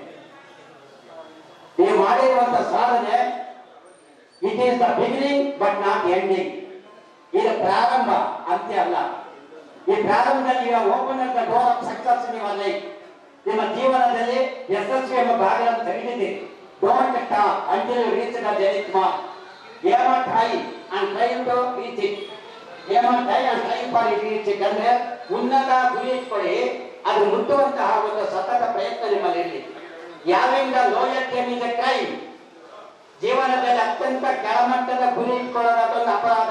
ನೀವು ಮಾಡಿರುವಂತ ಸಾಧನೆ it is the beginning but not ending ಇದು ಪ್ರಾರಂಭ ಅಂತ್ಯ ಅಲ್ಲ ಈ ಪ್ರಾರಂಭದಲ್ಲಿ ಈಗ open the door of success in your life ನಿಮ್ಮ ಜೀವನದಲ್ಲಿ ಯಶಸ್ವಿ ಎಂಬ ಬಾಗಿಲನ್ನು ತೆಗೆದಿದ್ದೀರಿ don't stop until you reach the zenith mark aim try and try to reach it aim try and try for it reach it ಅಂದ್ರೆ ಉನ್ನತ ಗುರಿ ಇಟ್ಕೊಳ್ಳಿ ಅದು ಮುಟ್ಟುವಂತಹ ಒಂದು ಸತತ ಪ್ರಯತ್ನ ನಿಮ್ಮಲ್ಲಿ ಇರಲಿ ಯಾವಿಂದ ಲೋಯರ್ ಟೇಮ್ ಇಸ್ ಕ್ರೈಮ್ ಜೀವನದಲ್ಲಿ ಅತ್ಯಂತ ಕೆಳಮಟ್ಟದ ಗುರಿ ಇಟ್ಕೊಳ್ಳೋದು ಅದೊಂದು ಅಪರಾಧ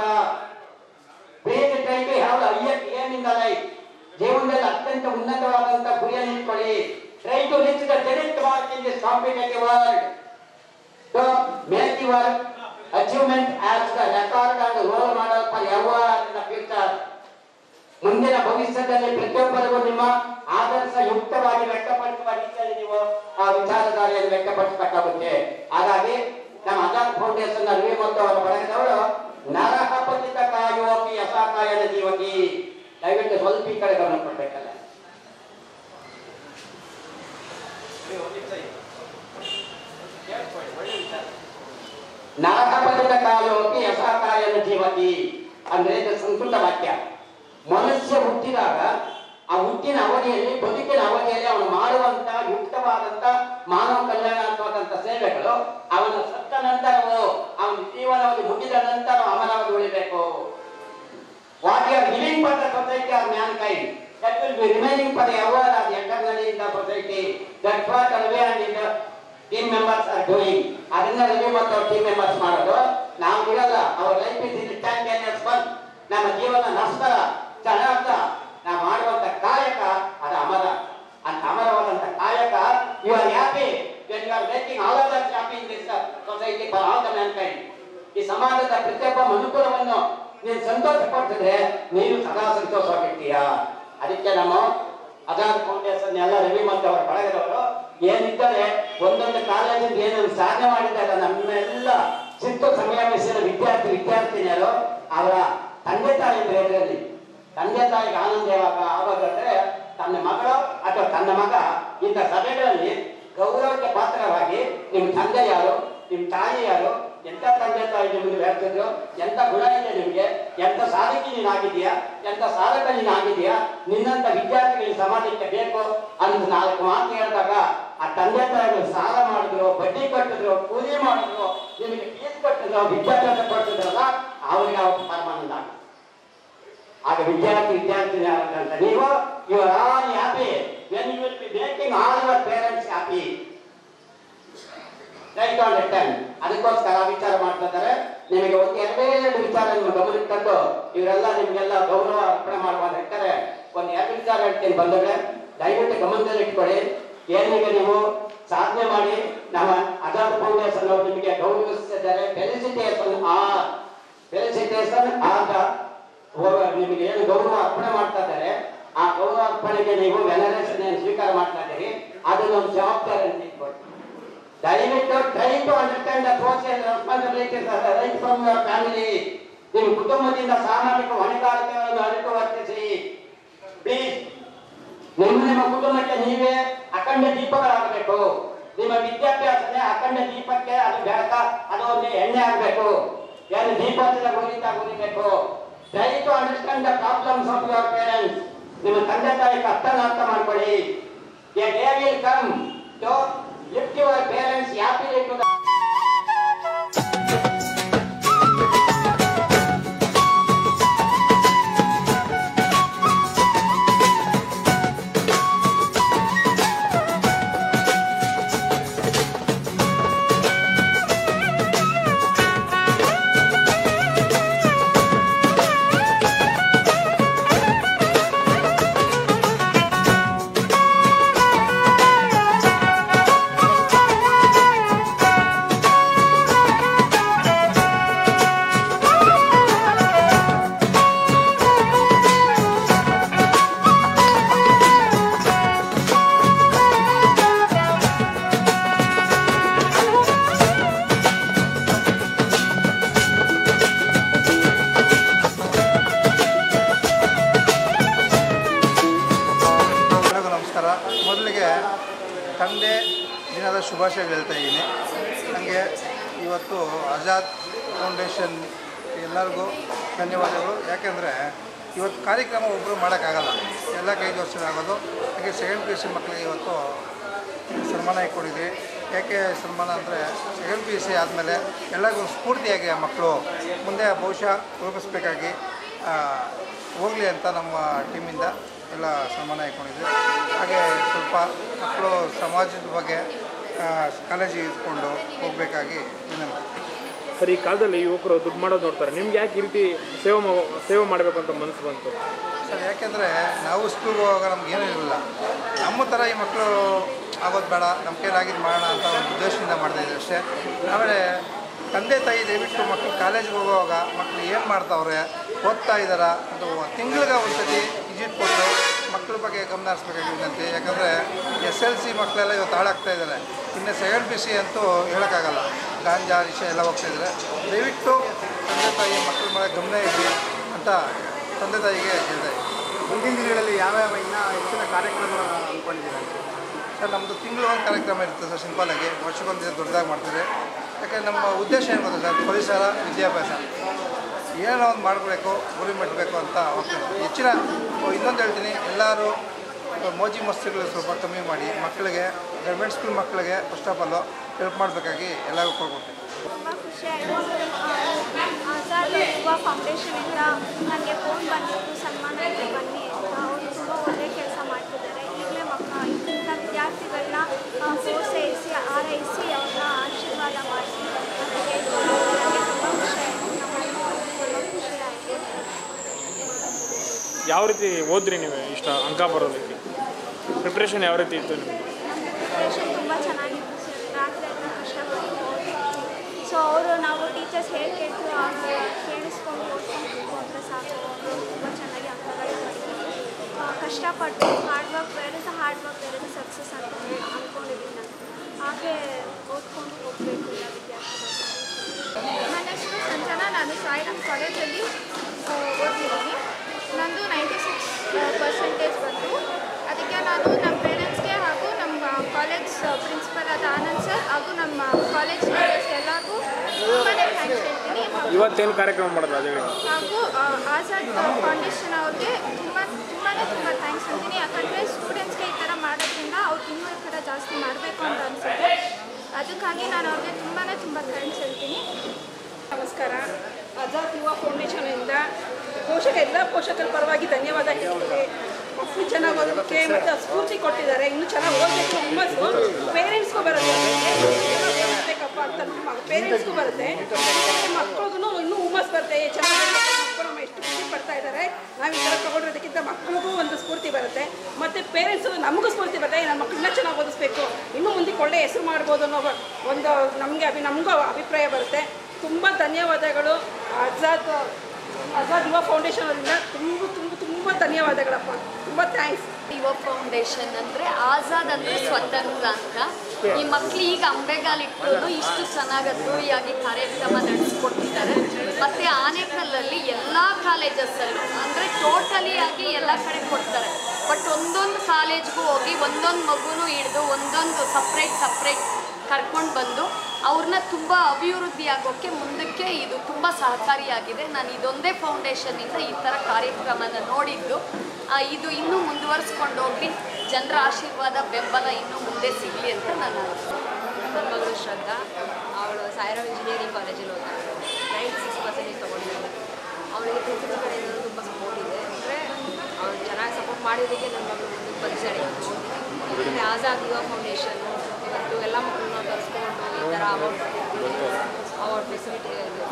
ಬೇಗ try to have highest aim in the life ಜೀವನದಲ್ಲಿ ಅತ್ಯಂತ ಉನ್ನತವಾದಂತ ಗುರಿಯನ್ನು ಇಟ್ಕೊಳ್ಳಿ try to reach the zenith mark in this competitive world so make your achievement as the record and role model forever in the future ಮುಂದಿನ ಭವಿಷ್ಯದಲ್ಲಿ ಪ್ರತಿಯೊಬ್ಬರಿಗೂ ನಿಮ್ಮ ಆದರ್ಶ ಯುಕ್ತವಾಗಿ ವ್ಯಕ್ತಪಡಿಸುವ ರೀತಿಯಲ್ಲಿ ನೀವು ಆ ವಿಚಾರಧಾರೆಯನ್ನು ವ್ಯಕ್ತಪಡಿಸಬೇಕಾಗುತ್ತೆ ಹಾಗಾಗಿ ನಮ್ಮ ಆಧಾರ್ ಫೌಂಡೇಶನ್ ರವಿ ಮತ್ತು ಅವರ ಬಳಗದವರು ನರಹಪತಿತ ಕಾಯೋಪಿ ಯಶಾಕಾಯನ ಜೀವಕಿ ದಯವಿಟ್ಟು ಸ್ವಲ್ಪ ಈ ಕಡೆ ಗಮನ ಕೊಡ್ಬೇಕಲ್ಲ ನರಕಪತಿತ ಕಾಲೋಪಿ ಯಶಾಕಾಯನ ಜೀವತಿ ಅಂದ್ರೆ ಇದು ಸಂಸ್ಕೃತ ವಾಕ್ಯ ಮನುಷ್ಯ ಹುಟ್ಟಿದಾಗ ಆ ಹುಟ್ಟಿನ ಅವಧಿಯಲ್ಲಿ ಬದುಕಿನ ಅವಧಿಯಲ್ಲಿ ಅವನು ಮಾಡುವಂತ ಯುಕ್ತವಾದಂತ ಮಾನವ ಕಲ್ಯಾಣಾತ್ಮಕಂತ ಸೇವೆಗಳು ಅವನ ಸತ್ತ ನಂತರವೂ ಅವನ ಜೀವನವಧಿ ಮುಗಿದ ನಂತರ ಅಮರಾವಧಿ ಉಳಿಬೇಕು what you are giving for the society or mankind that will be remaining forever as eternally in the society that what Ravi and in team members are doing ಅದನ್ನ ರವಿ ಮತ್ತು ಅವ್ರ ಟೀಮ್ ಮೆಂಬರ್ಸ್ ಮಾಡೋದು ನಾವು ಇರಲ್ಲ ಅವರ life is in tank fun ನಮ್ಮ ಜೀವನ ನಷ್ಟರ ಚೆನ್ನಾಗ ನಾವು ಮಾಡುವಂತ ಕಾಯಕ ಅದು ಅಮರ ಅಂತ ಅಮರವಾದಂತ ಕಾಯಕ you are happy when you are making all of that happy in this society for all the mankind ಈ ಸಮಾಜದ ಪ್ರತಿಯೊಬ್ಬ ಮನುಕುಲವನ್ನು ನೀನು ಸಂತೋಷ ಪಡಿಸಿದ್ರೆ ನೀನು ಸದಾ ಸಂತೋಷವಾಗಿರ್ತೀಯ ಅದಕ್ಕೆ ನಮ್ಮ ಅದಾದ ಫೌಂಡೇಶನ್ ಎಲ್ಲ ರವಿ ಮತ್ತು ಅವರ ಬಳಗದವರು ಏನಿದ್ದಾರೆ ಒಂದೊಂದು ಕಾಲೇಜಿಂದ ಏನೇನು ಸಾಧನೆ ಮಾಡಿದ್ದಾರೆ ನಮ್ಮೆಲ್ಲ ಸಿಟ್ಟು ಸಂಯಮಿಸಿದ ವಿದ್ಯಾರ್ಥಿ ವಿದ್ಯಾರ್ಥಿನಿಯರು ಅವರ ತಂದೆ ತಾಯಿ ಇದರಲ್ಲಿ ತಂದೆ ತಾಯಿಗೆ ಆನಂದ ಯಾವಾಗ ಆವಾಗಂದ್ರೆ ತನ್ನ ಮಗಳು ಅಥವಾ ತನ್ನ ಮಗ ಇಂಥ ಸಭೆಗಳಲ್ಲಿ ಗೌರವಕ್ಕೆ ಪಾತ್ರವಾಗಿ ನಿಮ್ಮ ತಂದೆ ಯಾರು ನಿಮ್ಮ ತಾಯಿ ಯಾರು ಎಂತ ತಂದೆ ತಾಯಿ ನಿಮಗೆ ಹೇಳ್ತಿದ್ರು ಎಂತ ಗುಣ ಇದೆ ನಿಮಗೆ ಎಂತ ಸಾಧಕಿ ನೀನು ಆಗಿದೆಯಾ ಎಂತ ಸಾಧಕ ನೀನು ಆಗಿದೆಯಾ ನಿನ್ನಂತ ವಿದ್ಯಾರ್ಥಿಗಳಿಗೆ ಸಮಾಜಕ್ಕೆ ಬೇಕು ಅಂತ ನಾಲ್ಕು ಮಾತು ಹೇಳಿದಾಗ ಆ ತಂದೆ ತಾಯಿಗಳು ಸಾಲ ಮಾಡಿದ್ರು ಬಡ್ಡಿ ಕಟ್ಟಿದ್ರು ಕೂಲಿ ಮಾಡಿದ್ರು ನಿಮಗೆ ಫೀಸ್ ಕಟ್ಟಿದ್ರು ವಿದ್ಯಾಭ್ಯಾಸ ಕೊಡ್ತಿದ್ರಲ್ಲ ಅವರಿಗೆ ಅವತ್ತು ಪರಮಾನಂದ ಆಗುತ್ತೆ. ಆಗ ವಿದ್ಯಾರ್ಥಿ ವಿದ್ಯಾರ್ಥಿನಿ ಅಂತ ನೀವು you are all happy when you will be making all your parents happy try to understand ಅದಕ್ಕೋಸ್ಕರ ವಿಚಾರ ಮಾಡ್ತಾ ಇದ್ದಾರೆ ನಿಮಗೆ ಒಂದು ಎರಡೇ ಎರಡು ವಿಚಾರ ನಿಮ್ಮ ಗಮನಕ್ಕೆ ತಂದು ಇವರೆಲ್ಲ ನಿಮ್ಗೆಲ್ಲ ಗೌರವ ಅರ್ಪಣೆ ಮಾಡುವಾಗ ಹೇಳ್ತಾರೆ ಒಂದು ಎರಡು ವಿಚಾರ ಹೇಳ್ತೀನಿ ಬಂದವ್ರೆ ದಯವಿಟ್ಟು ಗಮನದಲ್ಲಿ ಇಟ್ಕೊಳ್ಳಿ ಏನಿಗೆ ನೀವು ಸಾಧನೆ ಮಾಡಿ ನಮ್ಮ ಆಜಾದ್ ಫೌಂಡೇಶನ್ ಅವರು ನಿಮಗೆ ಗೌರವಿಸಿದ್ದಾರೆ ಫೆಲಿಸಿಟೇಷನ್ ಆರ್ ಫೆಲಿಸಿಟೇಷನ್ ಆದ ನಿಮಗೆ ಏನು ಗೌರವ ಅರ್ಪಣೆ ಮಾಡ್ತಾ ಇದ್ದಾರೆ ಆ ಗೌರವ ಅರ್ಪಣೆಗೆ ನೀವು ವೆನರೇಷನ್ ಏನು ಸ್ವೀಕಾರ ಮಾಡ್ತಾ ಇದ್ದೀರಿ ಅದನ್ನ ಒಂದು ಜವಾಬ್ದಾರಿ ಅಂತ ಇಟ್ಕೊಳ್ಳಿ ದಯವಿಟ್ಟು try to understand the social responsibilities right from your family ನಿಮ್ಮ ಕುಟುಂಬದಿಂದ ಸಾಮಾಜಿಕ ಹೊಣೆಗಾರಿಕೆಗಳನ್ನು ಅರಿತು ವರ್ತಿಸಿ ಪ್ಲೀಸ್ ನಿಮ್ಮ ನಿಮ್ಮ ಕುಟುಂಬಕ್ಕೆ ನೀವೇ ಅಖಂಡ ದೀಪಗಳಾಗಬೇಕು ನಿಮ್ಮ ವಿದ್ಯಾಭ್ಯಾಸನೇ ಅಖಂಡ ದೀಪಕ್ಕೆ ಅದು ಬೆಳಕ ಅದು ಒಂದು ಎಣ್ಣೆ ಆಗಬೇಕು ಏನು ದೀಪೋತ್ಸವ ಗುರಿತ ಗುರಿಬೇಕು try to understand the problems of your parents ನಿಮ್ಮ ತಂದೆ ತಾಯಿ ಕಷ್ಟನ ಅರ್ಥ ಮಾಡ್ಕೊಳ್ಳಿ a day will come to lift your parents happily to ಎಲ್ಲರಿಗೂ ನಮಸ್ಕಾರ ಮೊದಲಿಗೆ ತಂದೆ ದಿನದ ಶುಭಾಶಯಗಳು ಹೇಳ್ತಾ ಇದ್ದೀನಿ ನನಗೆ ಇವತ್ತು ಆಜಾದ್ ಫೌಂಡೇಶನ್ ಎಲ್ಲರಿಗೂ ಧನ್ಯವಾದಗಳು ಯಾಕೆಂದರೆ ಇವತ್ತು ಕಾರ್ಯಕ್ರಮ ಒಬ್ಬರು ಮಾಡೋಕ್ಕಾಗಲ್ಲ ಎಲ್ಲ ಕೈದು ವರ್ಷ ಆಗೋದು ಹಾಗೆ ಸೆಕೆಂಡ್ ಪಿ ಯು ಸಿ ಮಕ್ಕಳಿಗೆ ಇವತ್ತು ಸನ್ಮಾನ ಕೊಟ್ಟಿದ್ವಿ ಯಾಕೆ ಸನ್ಮಾನ ಅಂದರೆ ಸೆಕೆಂಡ್ ಪಿ ಯು ಸಿ ಆದಮೇಲೆ ಎಲ್ಲರಿಗೂ ಸ್ಫೂರ್ತಿಯಾಗಿ ಆ ಮಕ್ಕಳು ಮುಂದೆ ಬಹುಶಃ ರೂಪಿಸ್ಬೇಕಾಗಿ ಹೋಗಲಿ ಅಂತ ನಮ್ಮ ಟೀಮಿಂದ ಎಲ್ಲ ಸನ್ಮಾನ ಇಟ್ಕೊಂಡಿದ್ವಿ ಹಾಗೆ ಸ್ವಲ್ಪ ಮಕ್ಕಳು ಸಮಾಜದ ಬಗ್ಗೆ ಕಾಳಜಿ ಇಟ್ಕೊಂಡು ಹೋಗಬೇಕಾಗಿ ವಿನಂತಿ ಸರ್ ಈ ಕಾಲದಲ್ಲಿ ಯುವಕರು ದುಡ್ಡು ಮಾಡೋದು ನೋಡ್ತಾರೆ ನಿಮ್ಗೆ ಯಾಕೆ ಈ ರೀತಿ ಸೇವೆ ಮಾ- ಸೇವೆ ಮಾಡಬೇಕು ಅಂತ ಮನಸ್ಸು ಬಂತು ಸರ್ ಯಾಕೆಂದರೆ ನಾವು ಸ್ಕೂಲ್ಗೆ ಹೋಗುವಾಗ ನಮ್ಗೆ ಏನೂ ಇರಲಿಲ್ಲ ನಮ್ಮ ಥರ ಈ ಮಕ್ಕಳು ಆಗೋದು ಬೇಡ ನಮ್ಮ ಕೈಲಾಗಿದ್ದು ಮಾಡೋಣ ಅಂತ ಒಂದು ಉದ್ದೇಶದಿಂದ ಮಾಡ್ತಾಯಿದ್ವಿ ಅಷ್ಟೇ ಆಮೇಲೆ ತಂದೆ ತಾಯಿ ದಯವಿಟ್ಟು ಮಕ್ಕಳು ಕಾಲೇಜ್ಗೆ ಹೋಗುವಾಗ ಮಕ್ಕಳು ಏನು ಮಾಡ್ತಾವ್ರೆ ಓದ್ತಾ ಇದ್ದಾರಾ ಅಂತ ತಿಂಗಳಿಗೆ ಒಂದ್ಸತಿ ವಿಸಿಟ್ ಕೊಟ್ಟು ಮಕ್ಕಳ ಬಗ್ಗೆ ಗಮನ ಹರಿಸ್ಬೇಕಾಗಿ ವಿನಂತಿ ಯಾಕಂದರೆ ಎಸ್ ಎಲ್ ಸಿ ಮಕ್ಕಳೆಲ್ಲ ಇವತ್ತು ಹಾಳಾಗ್ತಾ ಇದ್ದಾರೆ ಇನ್ನು ಸೆಕೆಂಡ್ ಪಿ ಸಿ ಅಂತೂ ಹೇಳೋಕ್ಕಾಗಲ್ಲ ಗಾಂಜಾ ವಿಷಯ ಎಲ್ಲ ಹೋಗ್ತಾ ಇದ್ದಾರೆ ದಯವಿಟ್ಟು ತಂದೆ ತಾಯಿ ಮಕ್ಕಳ ಮೇಲೆ ಗಮನ ಇರಲಿ ಅಂತ ತಂದೆ ತಾಯಿಗೆ ಹೇಳ್ತಾ ಇದ್ದೀನಿ ಮುಂದಿನ ದಿನಗಳಲ್ಲಿ ಯಾವ್ಯಾವ ಇನ್ನೂ ಹೆಚ್ಚಿನ ಕಾರ್ಯಕ್ರಮ ಅಂದ್ಕೊಂಡಿದ್ದೀರಾ ಸರ್ ನಮ್ಮದು ತಿಂಗಳು ಒಂದು ಕಾರ್ಯಕ್ರಮ ಇರ್ತದೆ ಸರ್ ಸಿಂಪಲ್ಲಾಗಿ ವರ್ಷಕ್ಕೊಂದು ದಿನ ದೊಡ್ಡದಾಗಿ ಮಾಡ್ತೀವಿ ಯಾಕಂದರೆ ನಮ್ಮ ಉದ್ದೇಶ ಏನು ಗೊತ್ತಾ ಸರ್ ಪರಿಸರ ವಿದ್ಯಾಭ್ಯಾಸ ಏನೋ ಒಂದು ಮಾಡಬೇಕು ಗುರಿ ಮುಟ್ಟಬೇಕು ಅಂತ ಹೋಗ್ತೇನೆ ಹೆಚ್ಚಿನ ಓ, ಇನ್ನೊಂದು ಹೇಳ್ತೀನಿ ಎಲ್ಲರೂ ಮೋಜಿ ಮಸ್ತಿಗಳು ಸ್ವಲ್ಪ ಕಮ್ಮಿ ಮಾಡಿ ಮಕ್ಕಳಿಗೆ ಗೌರ್ಮೆಂಟ್ ಸ್ಕೂಲ್ ಮಕ್ಕಳಿಗೆ ಫಸ್ಟ್ ಆಫ್ ಆಲು ಹೆಲ್ಪ್ ಮಾಡಬೇಕಾಗಿ ಎಲ್ಲರಿಗೂ ಕೊಡ್ಕೊಡ್ತೀನಿ ತುಂಬ ಖುಷಿಯಾಯಿತು ಆಜಾದ್ ಯುವ ಫೌಂಡೇಶನಿಂದ ನನಗೆ ಫೋನ್ ಬಂದಿತ್ತು ಸನ್ಮಾನಕ್ಕೆ ಬನ್ನಿ ಅಂತ ಅವರು ತುಂಬ ಒಳ್ಳೆಯ ಕೆಲಸ ಮಾಡ್ತಿದ್ದಾರೆ ಈಗಲೇ ಮಕ್ಕಳ ಇಂಥ ವಿದ್ಯಾರ್ಥಿಗಳನ್ನ ಪ್ರೋತ್ಸಾಹಿಸಿ ಆರೈಸಿ ಅವ್ರನ್ನ ಆಶೀರ್ವಾದ ಮಾಡಿಸಿ ನನಗೆ ನನಗೆ ತುಂಬ ಖುಷಿಯಾಯಿತು ನಮ್ಮ ತುಂಬ ಖುಷಿಯಾಯಿತು ಯಾವ ರೀತಿ ಓದ್ರಿ ನೀವು ಇಷ್ಟ ಅಂಕ ಬರೋದಕ್ಕೆ ಪ್ರಿಪ್ರೇಷನ್ ಯಾವ ರೀತಿ ಇತ್ತು ನಿಮಗೆ ನಮ್ಮ ಪ್ರಿಪ್ರೇಷನ್ ತುಂಬ ಚೆನ್ನಾಗಿತ್ತು ಸರ್ ರಾತ್ರಿ ಎಲ್ಲ ಕಷ್ಟಪಟ್ಟು ಓದಿದ್ವಿ ಸೊ ಅವರು ನಾವು ಟೀಚರ್ಸ್ ಹೇಳಿ ಕೇಳ್ತು ಆಗ ಕೇಳಿಸ್ಕೊಂಡು ಓದ್ಕೊಂಡು ಕೂತ್ಕೊಂಡ್ರೆ ಸಾಕು ಅವರು ತುಂಬ ಚೆನ್ನಾಗಿ ಅಂಕಗಳು ಪಡೆದಿದ್ರು ಆ, ಕಷ್ಟಪಟ್ಟು ಹಾರ್ಡ್ ವರ್ಕ್ ಬೇರೆ ಸಹ ಹಾರ್ಡ್ ವರ್ಕ್ ಬೇರೆ ಸಕ್ಸಸ್ ಅಂತ ಹೇಳಿ ಅಂದ್ಕೊಂಡಿದ್ದೀನಿ ನಾನು ಹಾಗೆ ಓದ್ಕೊಂಡು ಹೋಗಬೇಕು ಎಲ್ಲ ವಿದ್ಯಾರ್ಥಿಗಳು ನನ್ನ ಹೆಸರು ಸಂಜನಾ ನಾನು ಸಾಯಿರಾಮ್ ಕಾಲೇಜಲ್ಲಿ ಓದ್ತಿದ್ದೀನಿ ನಂದು ನೈಂಟಿ ಸಿಕ್ಸ್ ಪರ್ಸೆಂಟೇಜ್ ಬಂತು ಅದಕ್ಕೆ ನಾನು ನಮ್ಮ ಪೇರೆಂಟ್ಸ್ಗೆ ಹಾಗೂ ನಮ್ಮ ಕಾಲೇಜ್ ಪ್ರಿನ್ಸಿಪಲ್ ಆದ ಆನಂದ್ ಸರ್ ಹಾಗೂ ನಮ್ಮ ಕಾಲೇಜ್ ಟೀಚರ್ಸ್ ಎಲ್ಲರಿಗೂ ತುಂಬಾ ಥ್ಯಾಂಕ್ಸ್ ಹೇಳ್ತೀನಿ ಹಾಗೂ- ಇವತ್ತೇನು ಕಾರ್ಯಕ್ರಮ ಮಾಡೋದು ಅದೇ ಹೇಳಿ ಹಾಗೂ ಆ, ಆಜಾದ್ ಫೌಂಡೇಶನ್ ಅವ್ರಿಗೆ ತುಂಬ ತುಂಬಾ ತುಂಬ ಥ್ಯಾಂಕ್ಸ್ ಅಂತೀನಿ ಯಾಕಂದರೆ ಸ್ಟೂಡೆಂಟ್ಸ್ಗೆ ಈ ಥರ ಮಾಡೋದ್ರಿಂದ ಅವ್ರು ಇನ್ನೂ ಈ ಥರ ಜಾಸ್ತಿ ಮಾಡಬೇಕು ಅಂತ ಅನಿಸುತ್ತೆ ಅದಕ್ಕಾಗಿ ನಾನು ಅವ್ರಿಗೆ ತುಂಬಾ ತುಂಬ ಥ್ಯಾಂಕ್ಸ್ ಹೇಳ್ತೀನಿ ನಮಸ್ಕಾರ ಆಜಾದ್ ಯುವ ಫೌಂಡೇಶನಿಂದ ಪೋಷಕ ಎಲ್ಲ ಪೋಷಕರ ಪರವಾಗಿ ಧನ್ಯವಾದ ಹೇಳ್ತೀನಿ ಮಕ್ಕಳು ಚೆನ್ನಾಗಿ ಓದೋದಕ್ಕೆ ಮತ್ತು ಸ್ಫೂರ್ತಿ ಕೊಟ್ಟಿದ್ದಾರೆ ಇನ್ನೂ ಚೆನ್ನಾಗಿ ಓದಬೇಕು ಹುಮ್ಮಸ್ಸು ಪೇರೆಂಟ್ಸ್ಗೂ ಬರೋದು ಚೆನ್ನಾಗಿ ಓದಬೇಕು ಮಾಡಬೇಕಪ್ಪ ಅಂತ ಪೇರೆಂಟ್ಸ್ಗೂ ಬರುತ್ತೆ ಮತ್ತು ಮಕ್ಳಿಗೂ ಇನ್ನೂ ಹುಮ್ಮಸ್ ಬರುತ್ತೆ ಏ, ಚೆನ್ನಾಗಿ ಮಕ್ಕಳು ನಮ್ಮ ಎಷ್ಟು ಖುಷಿ ಪಡ್ತಾ ಇದ್ದಾರೆ ನಾವು ಈ ಥರ ತಗೊಂಡಿರೋದಕ್ಕಿಂತ ಮಕ್ಕಳಿಗೂ ಒಂದು ಸ್ಫೂರ್ತಿ ಬರುತ್ತೆ ಮತ್ತು ಪೇರೆಂಟ್ಸು ನಮಗೂ ಸ್ಫೂರ್ತಿ ಬರುತ್ತೆ ಏ, ನನ್ನ ಮಕ್ಕಳು ಇನ್ನೂ ಚೆನ್ನಾಗಿ ಓದಿಸ್ಬೇಕು ಇನ್ನೂ ಮುಂದಕ್ಕೆ ಒಳ್ಳೆ ಹೆಸರು ಮಾಡ್ಬೋದು ಅನ್ನೋ ಒಂದು ನಮಗೆ ಅಭಿ ನಮಗೂ ಅಭಿಪ್ರಾಯ ಬರುತ್ತೆ ತುಂಬ ಧನ್ಯವಾದಗಳು ಆಜಾದ್ ಆಜಾದ್ ಯುವ ಫೌಂಡೇಶನ್ ಅವರಿಂದ ತುಂಬ ತುಂಬ ತುಂಬ ಧನ್ಯವಾದಗಳಪ್ಪ ತುಂಬ ಥ್ಯಾಂಕ್ಸ್ ಯುವ ಫೌಂಡೇಶನ್ ಅಂದರೆ ಆಜಾದ್ ಅಂದರೆ ಸ್ವತಂತ್ರ ಅಂತ ಈ ಮಕ್ಳು ಈಗ ಅಂಬೆಗಾಲಿಟ್ಟು ಇಷ್ಟು ಚೆನ್ನಾಗಿ ಅದ್ದೂರಿಯಾಗಿ ಕಾರ್ಯಕ್ರಮ ನಡೆಸ್ಕೊಟ್ಟಿದ್ದಾರೆ ಮತ್ತು ಆನೇಕಲ್ಲಲ್ಲಿ ಎಲ್ಲ ಕಾಲೇಜಸ್ಸಲ್ಲೂ ಅಂದರೆ ಟೋಟಲಿ ಆಗಿ ಎಲ್ಲ ಕಡೆ ಕೊಡ್ತಾರೆ ಬಟ್ ಒಂದೊಂದು ಕಾಲೇಜ್ಗೂ ಹೋಗಿ ಒಂದೊಂದು ಮಗುನೂ ಹಿಡಿದು ಒಂದೊಂದು ಸಪ್ರೇಟ್ ಸಪ್ರೇಟ್ ಕರ್ಕೊಂಡು ಬಂದು ಅವ್ರನ್ನ ತುಂಬ ಅಭಿವೃದ್ಧಿ ಆಗೋಕ್ಕೆ ಮುಂದಕ್ಕೆ ಇದು ತುಂಬ ಸಹಕಾರಿಯಾಗಿದೆ ನಾನು ಇದೊಂದೇ ಫೌಂಡೇಶನ್ನಿಂದ ಈ ಥರ ಕಾರ್ಯಕ್ರಮನ ನೋಡಿದ್ದು ಆ, ಇದು ಇನ್ನೂ ಮುಂದುವರಿಸ್ಕೊಂಡು ಹೋಗಿ ಜನರ ಆಶೀರ್ವಾದ ಬೆಂಬಲ ಇನ್ನೂ ಮುಂದೆ ಸಿಗಲಿ ಅಂತ ನಾನು ನನ್ನ ಮಗಳು ಶ್ರದ್ಧಾ ಅವಳು ಸಾಯಿರಾಮ್ ಇಂಜಿನಿಯರಿಂಗ್ ಕಾಲೇಜಲ್ಲಿ ಓದ್ತಾಳೆ ನೈಂಟಿ ಸಿಕ್ಸ್ ಪರ್ಸೆಂಟೇಜ್ ತೊಗೊಂಡಿದ್ದಾಳೆ ಅವಳಿಗೆ ಪ್ರಿನ್ಸಿಪಲ್ ಕಡೆಯಿಂದ ತುಂಬ ಸಪೋರ್ಟ್ ಇದೆ ಅಂದರೆ ಅವಳು ಚೆನ್ನಾಗಿ ಸಪೋರ್ಟ್ ಮಾಡಿದ್ದಕ್ಕೆ ನನ್ನ ಮಗಳು ಮುಂದಕ್ಕೆ ಬಂದಿದ್ದಾಳೆ ಮತ್ತು ಆಜಾದ್ ಯುವ ಫೌಂಡೇಶನ್ ಇವತ್ತು ಎಲ್ಲ ಮಕ್ಕಳನ್ನ ತರಿಸ್ಕೊಂಡು ಈ ಥರ award award facility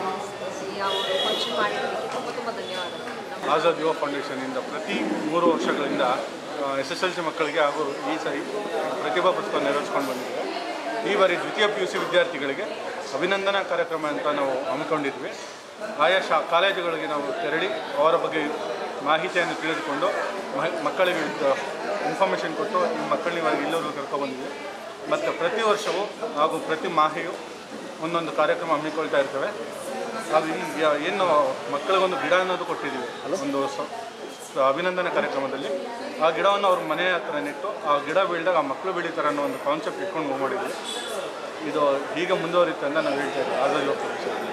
award function ಮಾಡಿರೋದಕ್ಕೆ ತುಂಬ ತುಂಬ ಧನ್ಯವಾದಗಳು ಆಜಾದ್ ಯುವ ಫೌಂಡೇಶನ್ನಿಂದ ಪ್ರತಿ ಮೂರು ವರ್ಷಗಳಿಂದ ಎಸ್ ಎಸ್ ಎಲ್ ಸಿ ಮಕ್ಕಳಿಗೆ ಹಾಗೂ ಈ ಸಾರಿ ಪ್ರತಿಭಾ ಪುಸ್ತಕ ನೆರವೇರಿಸ್ಕೊಂಡು ಬಂದಿದೆ ಈ ಬಾರಿ ದ್ವಿತೀಯ ಪಿ ಯು ಸಿ ವಿದ್ಯಾರ್ಥಿಗಳಿಗೆ ಅಭಿನಂದನಾ ಕಾರ್ಯಕ್ರಮ ಅಂತ ನಾವು ಹಮ್ಮಿಕೊಂಡಿದ್ವಿ ಆಯಾ ಶಾ ಕಾಲೇಜುಗಳಿಗೆ ನಾವು ತೆರಳಿ ಅವರ ಬಗ್ಗೆ ಮಾಹಿತಿಯನ್ನು ತಿಳಿದುಕೊಂಡು ಮ- ಮಕ್ಕಳಿಗೆ ಇನ್ಫಾರ್ಮೇಷನ್ ಕೊಟ್ಟು ಈ ಮಕ್ಕಳನ್ನ ಇವಾಗ ಇಲ್ಲವರು ಕರ್ಕೊಬಂದಿದೆ ಮತ್ತು ಪ್ರತಿ ವರ್ಷವೂ ಹಾಗೂ ಪ್ರತಿ ಮಾಹೆಯು ಒಂದೊಂದು ಕಾರ್ಯಕ್ರಮ ಹಮ್ಮಿಕೊಳ್ತಾ ಇರ್ತೇವೆ ಹಾಗೂ ಈ ಯ- ಏನು ಮಕ್ಕಳಿಗೊಂದು ಗಿಡ ಅನ್ನೋದು ಕೊಟ್ಟಿದ್ದೀವಿ ಒಂದು ಸ- ಸ- ಅಭಿನಂದನೆ ಕಾರ್ಯಕ್ರಮದಲ್ಲಿ ಆ ಗಿಡವನ್ನು ಅವ್ರ ಮನೆ ಹತ್ರ ನೆಟ್ಟು ಆ ಗಿಡ ಬೆಳೆದಾಗ ಆ ಮಕ್ಕಳು ಬೆಳೀತಾರೆ ಅನ್ನೋ ಒಂದು ಕಾನ್ಸೆಪ್ಟ್ ಇಟ್ಕೊಂಡು ಮೂವ್ ಮಾಡಿದ್ವಿ ಇದು ಹೀಗೆ ಮುಂದುವರಿಯುತ್ತೆ ಅಂತ ನಾವು ಹೇಳ್ತಾ ಇದ್ದೀವಿ ಆಜಾದ್ ಯುವ ಪ್ರದೇಶದಲ್ಲಿ